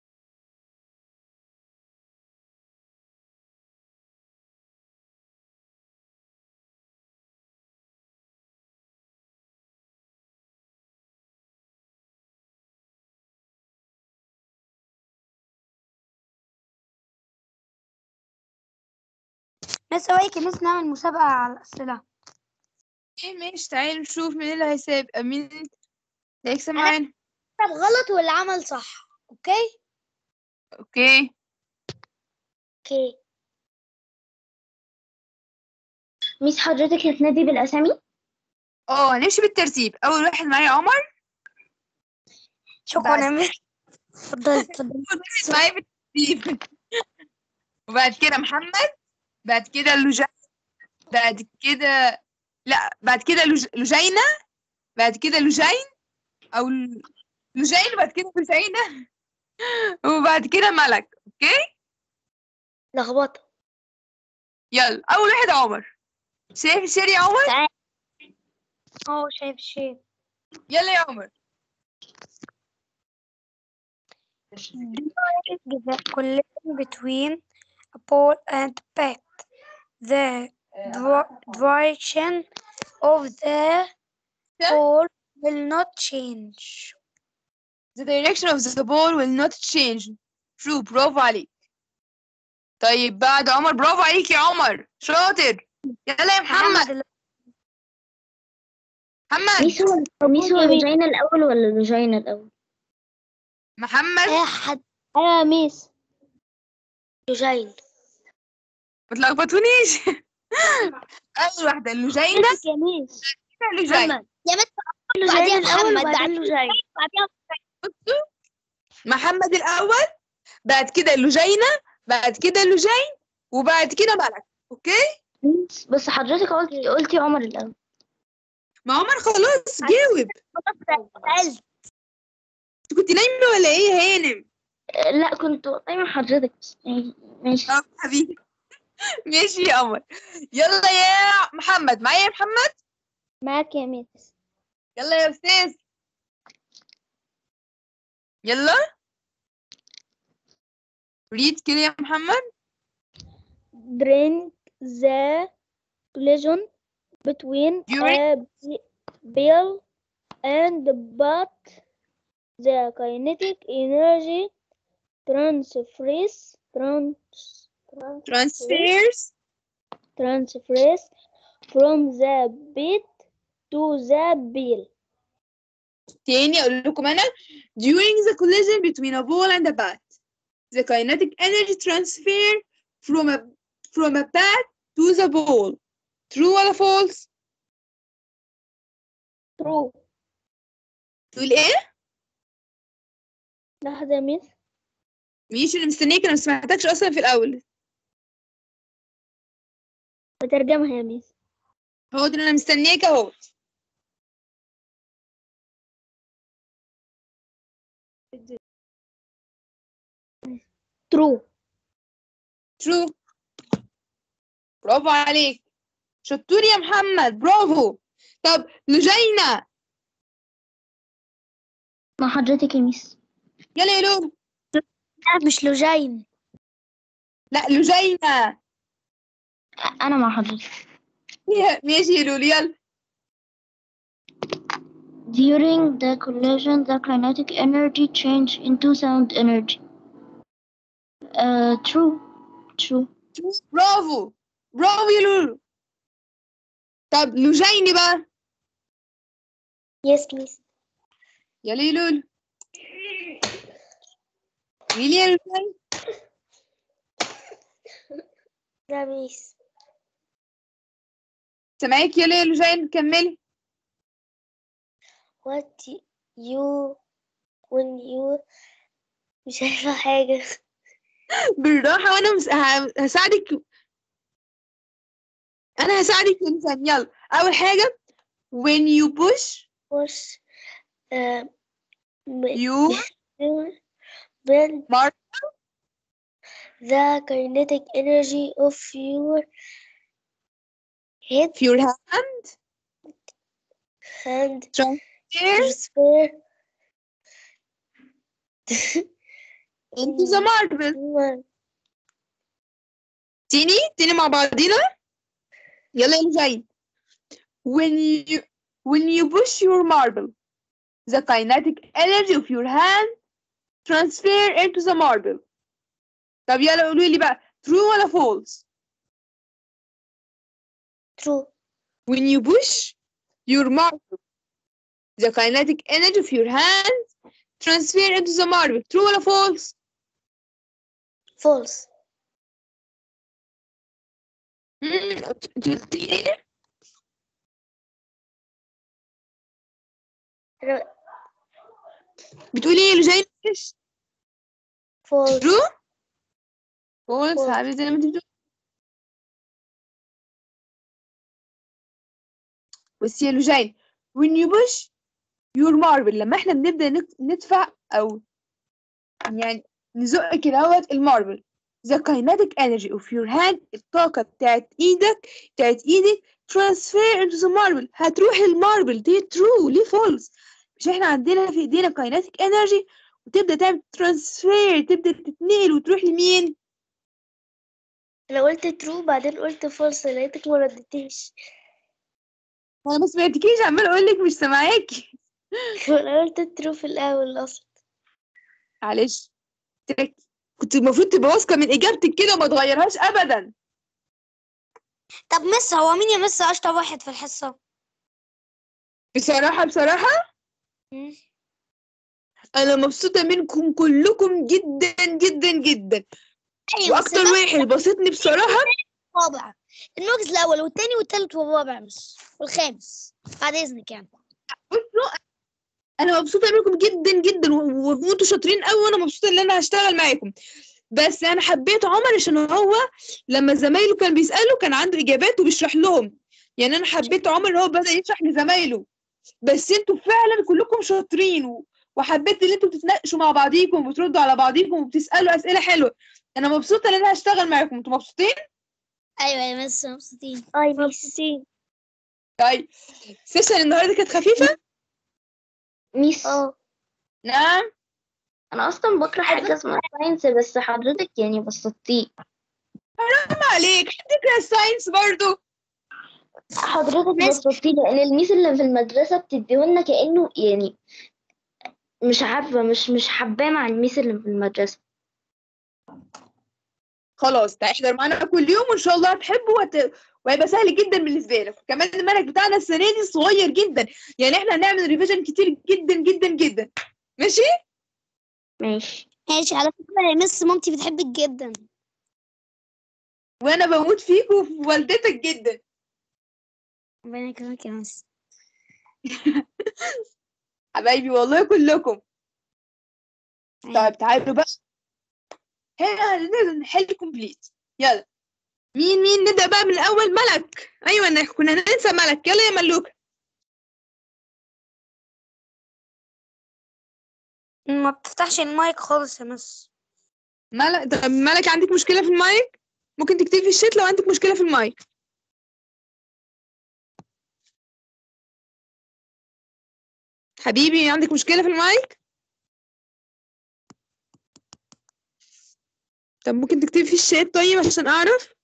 [SPEAKER 4] مس أويك مس نعمل مسابقة على الأسئلة
[SPEAKER 2] ايه ماشي تعالوا نشوف مين اللي هيسابق مين اللي هيكسب
[SPEAKER 4] أنا-
[SPEAKER 2] معانا
[SPEAKER 4] طب غلط واللي عمل صح أوكي
[SPEAKER 2] اوكي
[SPEAKER 5] اوكي
[SPEAKER 3] ميس حضرتك هتنادي بالأسامي
[SPEAKER 2] اه هنمشي بالترتيب اول واحد معايا عمر
[SPEAKER 4] شكرا
[SPEAKER 2] بس.
[SPEAKER 4] يا مس اتفضلي اتفضلي
[SPEAKER 2] أول واحد معايا بالترتيب وبعد كده محمد بعد كده لجين بعد كده لا بعد كده لج... لجينة بعد كده لجين او ل- لجين بعد كده لجينة وبعد كده ملك اوكي
[SPEAKER 5] لخبطة
[SPEAKER 2] يلا اول واحد عمر شايف الشير يا عمر
[SPEAKER 4] اه شايف شيء
[SPEAKER 2] يلا يا عمر
[SPEAKER 4] the collision between a pole and pet. The dri- direction of the pole will not change.
[SPEAKER 2] The direction of the ball will not change. True برافو عليك. طيب بعد عمر برافو عليك يا عمر شاطر. يلا يا محمد
[SPEAKER 4] ال-
[SPEAKER 2] محمد
[SPEAKER 3] ميس هو ميس هو لوجينا الأول ولا لوجينا الأول؟
[SPEAKER 2] محمد
[SPEAKER 5] ايه حد
[SPEAKER 3] أيوة يا ميس
[SPEAKER 5] لجين
[SPEAKER 2] ما تلخبطونيش. أول واحدة اللوجينة
[SPEAKER 5] يا ميس
[SPEAKER 2] اللوجين.
[SPEAKER 5] محمد يا مس
[SPEAKER 3] لوجينا
[SPEAKER 5] بعديها
[SPEAKER 3] الأول
[SPEAKER 5] محمد
[SPEAKER 3] وبعدين
[SPEAKER 5] بعدين
[SPEAKER 3] لوجين
[SPEAKER 5] بعديها
[SPEAKER 2] بصوا محمد الأول بعد كده اللوجينة بعد كده اللوجين وبعد كده ملك. أوكي؟
[SPEAKER 3] ميس بس حضرتك قلتي قلتي عمر الأول
[SPEAKER 2] ما عمر خلاص جاوب.
[SPEAKER 5] سألت
[SPEAKER 2] أنت كنت نايمة ولا إيه يا هانم؟
[SPEAKER 3] أه، لا كنت دايما حضرتك بس يعني ماشي
[SPEAKER 2] اه حبيبي ماشي يا قمر يلا يا محمد معايا يا محمد
[SPEAKER 3] معاك يا ميس
[SPEAKER 2] يلا يا استاذ يلا ريد كده يا محمد
[SPEAKER 3] drink the collision between
[SPEAKER 2] During-
[SPEAKER 3] a b- bell and but the kinetic energy transfers trans, trans,
[SPEAKER 2] transfers
[SPEAKER 3] transfers from the bit to the bell
[SPEAKER 2] تاني اقول لكم انا during the collision between a ball and a bat the kinetic energy transfer from a from a bat to the ball true ولا false
[SPEAKER 3] true
[SPEAKER 2] تقول ايه
[SPEAKER 3] لحظة يا ميس
[SPEAKER 2] ماشي انا مستنيك انا ما سمعتكش اصلا في الاول
[SPEAKER 3] بترجمها يا ميس
[SPEAKER 2] هو ده انا مستنيك اهو
[SPEAKER 3] true
[SPEAKER 2] true برافو عليك شطور يا محمد برافو طب لجينا
[SPEAKER 3] مع حضرتك يا ميس
[SPEAKER 2] يلا يا لولو
[SPEAKER 4] لا مش لوجين
[SPEAKER 2] لا لجينا
[SPEAKER 3] أنا مع حضرتك
[SPEAKER 2] يا- ماشي يا لولو يلا
[SPEAKER 3] During the collision, the kinetic energy changed into sound energy. Uh, true. True.
[SPEAKER 2] برافو برافو يا لولو طب لجيني بقى
[SPEAKER 5] يس ميس
[SPEAKER 2] يلا يا لولو قولي يا لجين
[SPEAKER 5] ده ميس
[SPEAKER 2] سامعاك يلا يا لجين كملي
[SPEAKER 5] what you when you مش عارفة حاجة
[SPEAKER 2] بالراحة وأنا مس... ه- هساعدك أنا هساعدك يا إنسان يلا أول حاجة when you push
[SPEAKER 5] push uh,
[SPEAKER 2] you
[SPEAKER 5] build
[SPEAKER 2] Mark.
[SPEAKER 5] the kinetic energy of your head
[SPEAKER 2] your hand
[SPEAKER 5] and
[SPEAKER 2] transfer
[SPEAKER 5] transfer
[SPEAKER 2] into the marble تاني تاني مع بعضينا يلا يا زين when you when you push your marble the kinetic energy of your hand transfer into the marble طب يلا قولوا لي بقى true ولا false
[SPEAKER 5] true
[SPEAKER 2] when you push your marble the kinetic energy of your hand transfer into the marble true ولا false
[SPEAKER 5] false
[SPEAKER 2] مم، قلت لي ايه
[SPEAKER 5] ر-
[SPEAKER 2] بتقولي ايه اللي جاي مش
[SPEAKER 5] false
[SPEAKER 2] true false
[SPEAKER 5] False.
[SPEAKER 2] حبيبتي زي ما انت بتقولي بصي يا لوجين when you push your marble لما احنا بنبدأ نك- ندفع او يعني نزق كده اهوت الماربل the kinetic energy of your hand الطاقة بتاعت ايدك بتاعت ايدك transfer into the marble هتروح الماربل دي true ليه false مش احنا عندنا في ايدينا kinetic energy وتبدأ تعمل transfer تبدأ تتنقل وتروح لمين
[SPEAKER 5] انا قلت true بعدين قلت false لقيتك ما ردتيش
[SPEAKER 2] انا ما سمعتكيش عمال اقول لك مش سامعاكي
[SPEAKER 5] انا قلت true في الاول اصلا
[SPEAKER 2] معلش ترك كنت المفروض تبقى واثقة من اجابتك كده وما تغيرهاش ابدا
[SPEAKER 4] طب مس هو مين يا مس اشطر واحد في الحصة
[SPEAKER 2] بصراحة بصراحة
[SPEAKER 4] مم.
[SPEAKER 2] انا مبسوطة منكم كلكم جدا جدا جدا
[SPEAKER 4] ايوه بس
[SPEAKER 2] واكتر
[SPEAKER 4] المركز
[SPEAKER 2] واحد بسطني بصراحة
[SPEAKER 4] الرابع المركز الاول والتاني والتالت والرابع مس والخامس بعد اذنك يعني
[SPEAKER 2] بصوا انا مبسوطة منكم جدا جدا و- وانتوا شاطرين قوي وانا مبسوطة ان انا هشتغل معاكم بس انا حبيت عمر عشان هو لما زمايله كان بيسأله كان عنده اجابات وبيشرح لهم يعني انا حبيت عمر ان هو بدأ يشرح لزمايله بس انتوا فعلا كلكم شاطرين و... وحبيت ان انتوا بتتناقشوا مع بعضيكم وبتردوا على بعضيكم وبتسألوا اسئلة حلوة انا مبسوطة ان انا هشتغل معاكم انتوا مبسوطين
[SPEAKER 4] ايوه يا مس مبسوطين
[SPEAKER 5] اي مبسوطين
[SPEAKER 2] طيب سيشن النهارده كانت خفيفة
[SPEAKER 6] ميس
[SPEAKER 5] اه
[SPEAKER 2] نعم
[SPEAKER 6] انا اصلا بكره حاجه اسمها ساينس بس حضرتك يعني بسطتيه
[SPEAKER 2] ما عليك هتكره الساينس برضو
[SPEAKER 6] حضرتك
[SPEAKER 4] ميس-
[SPEAKER 6] بسطتيه لان الميس اللي في المدرسه بتديهولنا كانه يعني مش عارفه مش مش حباه مع الميس اللي في المدرسه
[SPEAKER 2] خلاص تحضر معانا كل يوم وان شاء الله هتحبه وهت... وهيبقى سهل جدا بالنسبه لك كمان المنهج بتاعنا السنه دي صغير جدا يعني احنا هنعمل ريفيجن كتير جدا جدا جدا ماشي
[SPEAKER 6] ماشي
[SPEAKER 4] ماشي على فكرة يا مس مامتي بتحبك جدا
[SPEAKER 2] وانا بموت فيك وفي والدتك جدا
[SPEAKER 4] ربنا يكرمك يا مس
[SPEAKER 2] حبايبي والله كلكم
[SPEAKER 4] أيوة.
[SPEAKER 2] طيب تعالوا بقى هنا هنقدر نحل كومبليت يلا مين مين نبدأ بقى من الأول ملك أيوة أنا كنا ننسى ملك يلا يا ملوكة
[SPEAKER 4] ما بتفتحش المايك خالص يا مس
[SPEAKER 2] ملك طب ملك عندك مشكلة في المايك ممكن تكتبي في الشات لو عندك مشكلة في المايك حبيبي عندك مشكلة في المايك طب ممكن تكتبي في الشات طيب عشان أعرف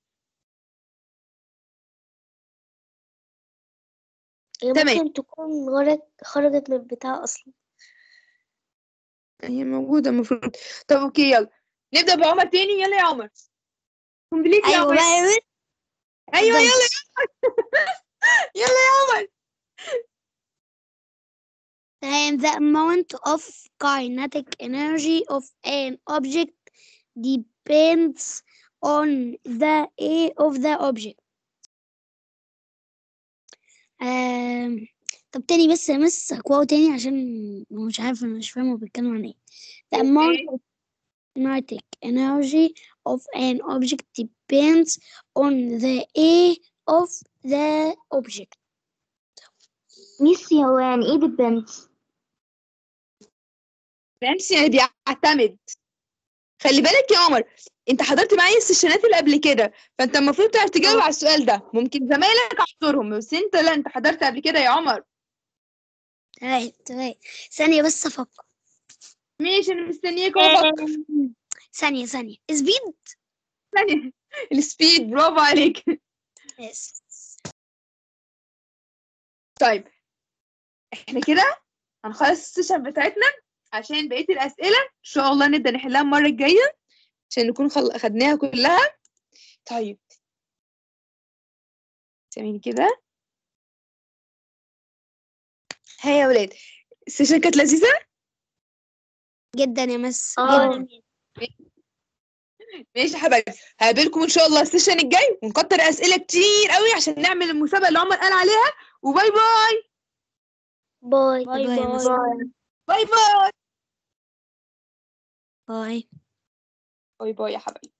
[SPEAKER 5] هي
[SPEAKER 2] تمام.
[SPEAKER 5] ممكن تكون غرق خرجت من البتاع اصلا
[SPEAKER 2] هي موجودة المفروض طب أوكي يلا نبدأ بعمر تاني يلا يا عمر كومبليت يا
[SPEAKER 4] ايوه
[SPEAKER 2] عمر
[SPEAKER 4] بقى يا مس
[SPEAKER 2] أيوة
[SPEAKER 4] اتفضلي.
[SPEAKER 2] يلا يا عمر يلا يا عمر
[SPEAKER 4] And the amount of kinetic energy of an object depends on the A of the object. آم، طب تاني بس يا مس اقواه تاني عشان مش عارفة انا مش فاهمة هو بيتكلم عن ايه. The amount of kinetic energy of an object depends on the A of the object
[SPEAKER 6] ميسي هو يعني ايه depends
[SPEAKER 2] فرنسي يعني بيعتمد خلي بالك يا عمر انت حضرت معايا السيشنات اللي قبل كده فانت المفروض تعرف تجاوب على السؤال ده ممكن زمايلك اعذرهم بس انت لا انت حضرت قبل كده يا عمر
[SPEAKER 4] تمام تمام ثانية بس أفكر
[SPEAKER 2] ماشي انا مستنياك اهو بفكر.
[SPEAKER 4] ثانية ثانية سبيد
[SPEAKER 2] ثانية السبيد برافو عليك
[SPEAKER 4] يس
[SPEAKER 2] طيب احنا كده هنخلص السيشن بتاعتنا عشان بقية الأسئلة إن شاء الله نبدأ نحلها المرة الجاية عشان نكون خل... خدناها كلها طيب سامعين كده ها يا ولاد السيشن كانت لذيذة
[SPEAKER 4] جدا يا مس
[SPEAKER 6] اه
[SPEAKER 4] جدا
[SPEAKER 2] ماشي يا حبايبي هقابلكم إن شاء الله السيشن الجاي ونكتر أسئلة كتير قوي عشان نعمل المسابقة اللي عمر قال عليها وباي باي
[SPEAKER 5] باي
[SPEAKER 4] باي باي يا مس
[SPEAKER 2] باي باي
[SPEAKER 4] باي
[SPEAKER 2] باي باي يا حبايبي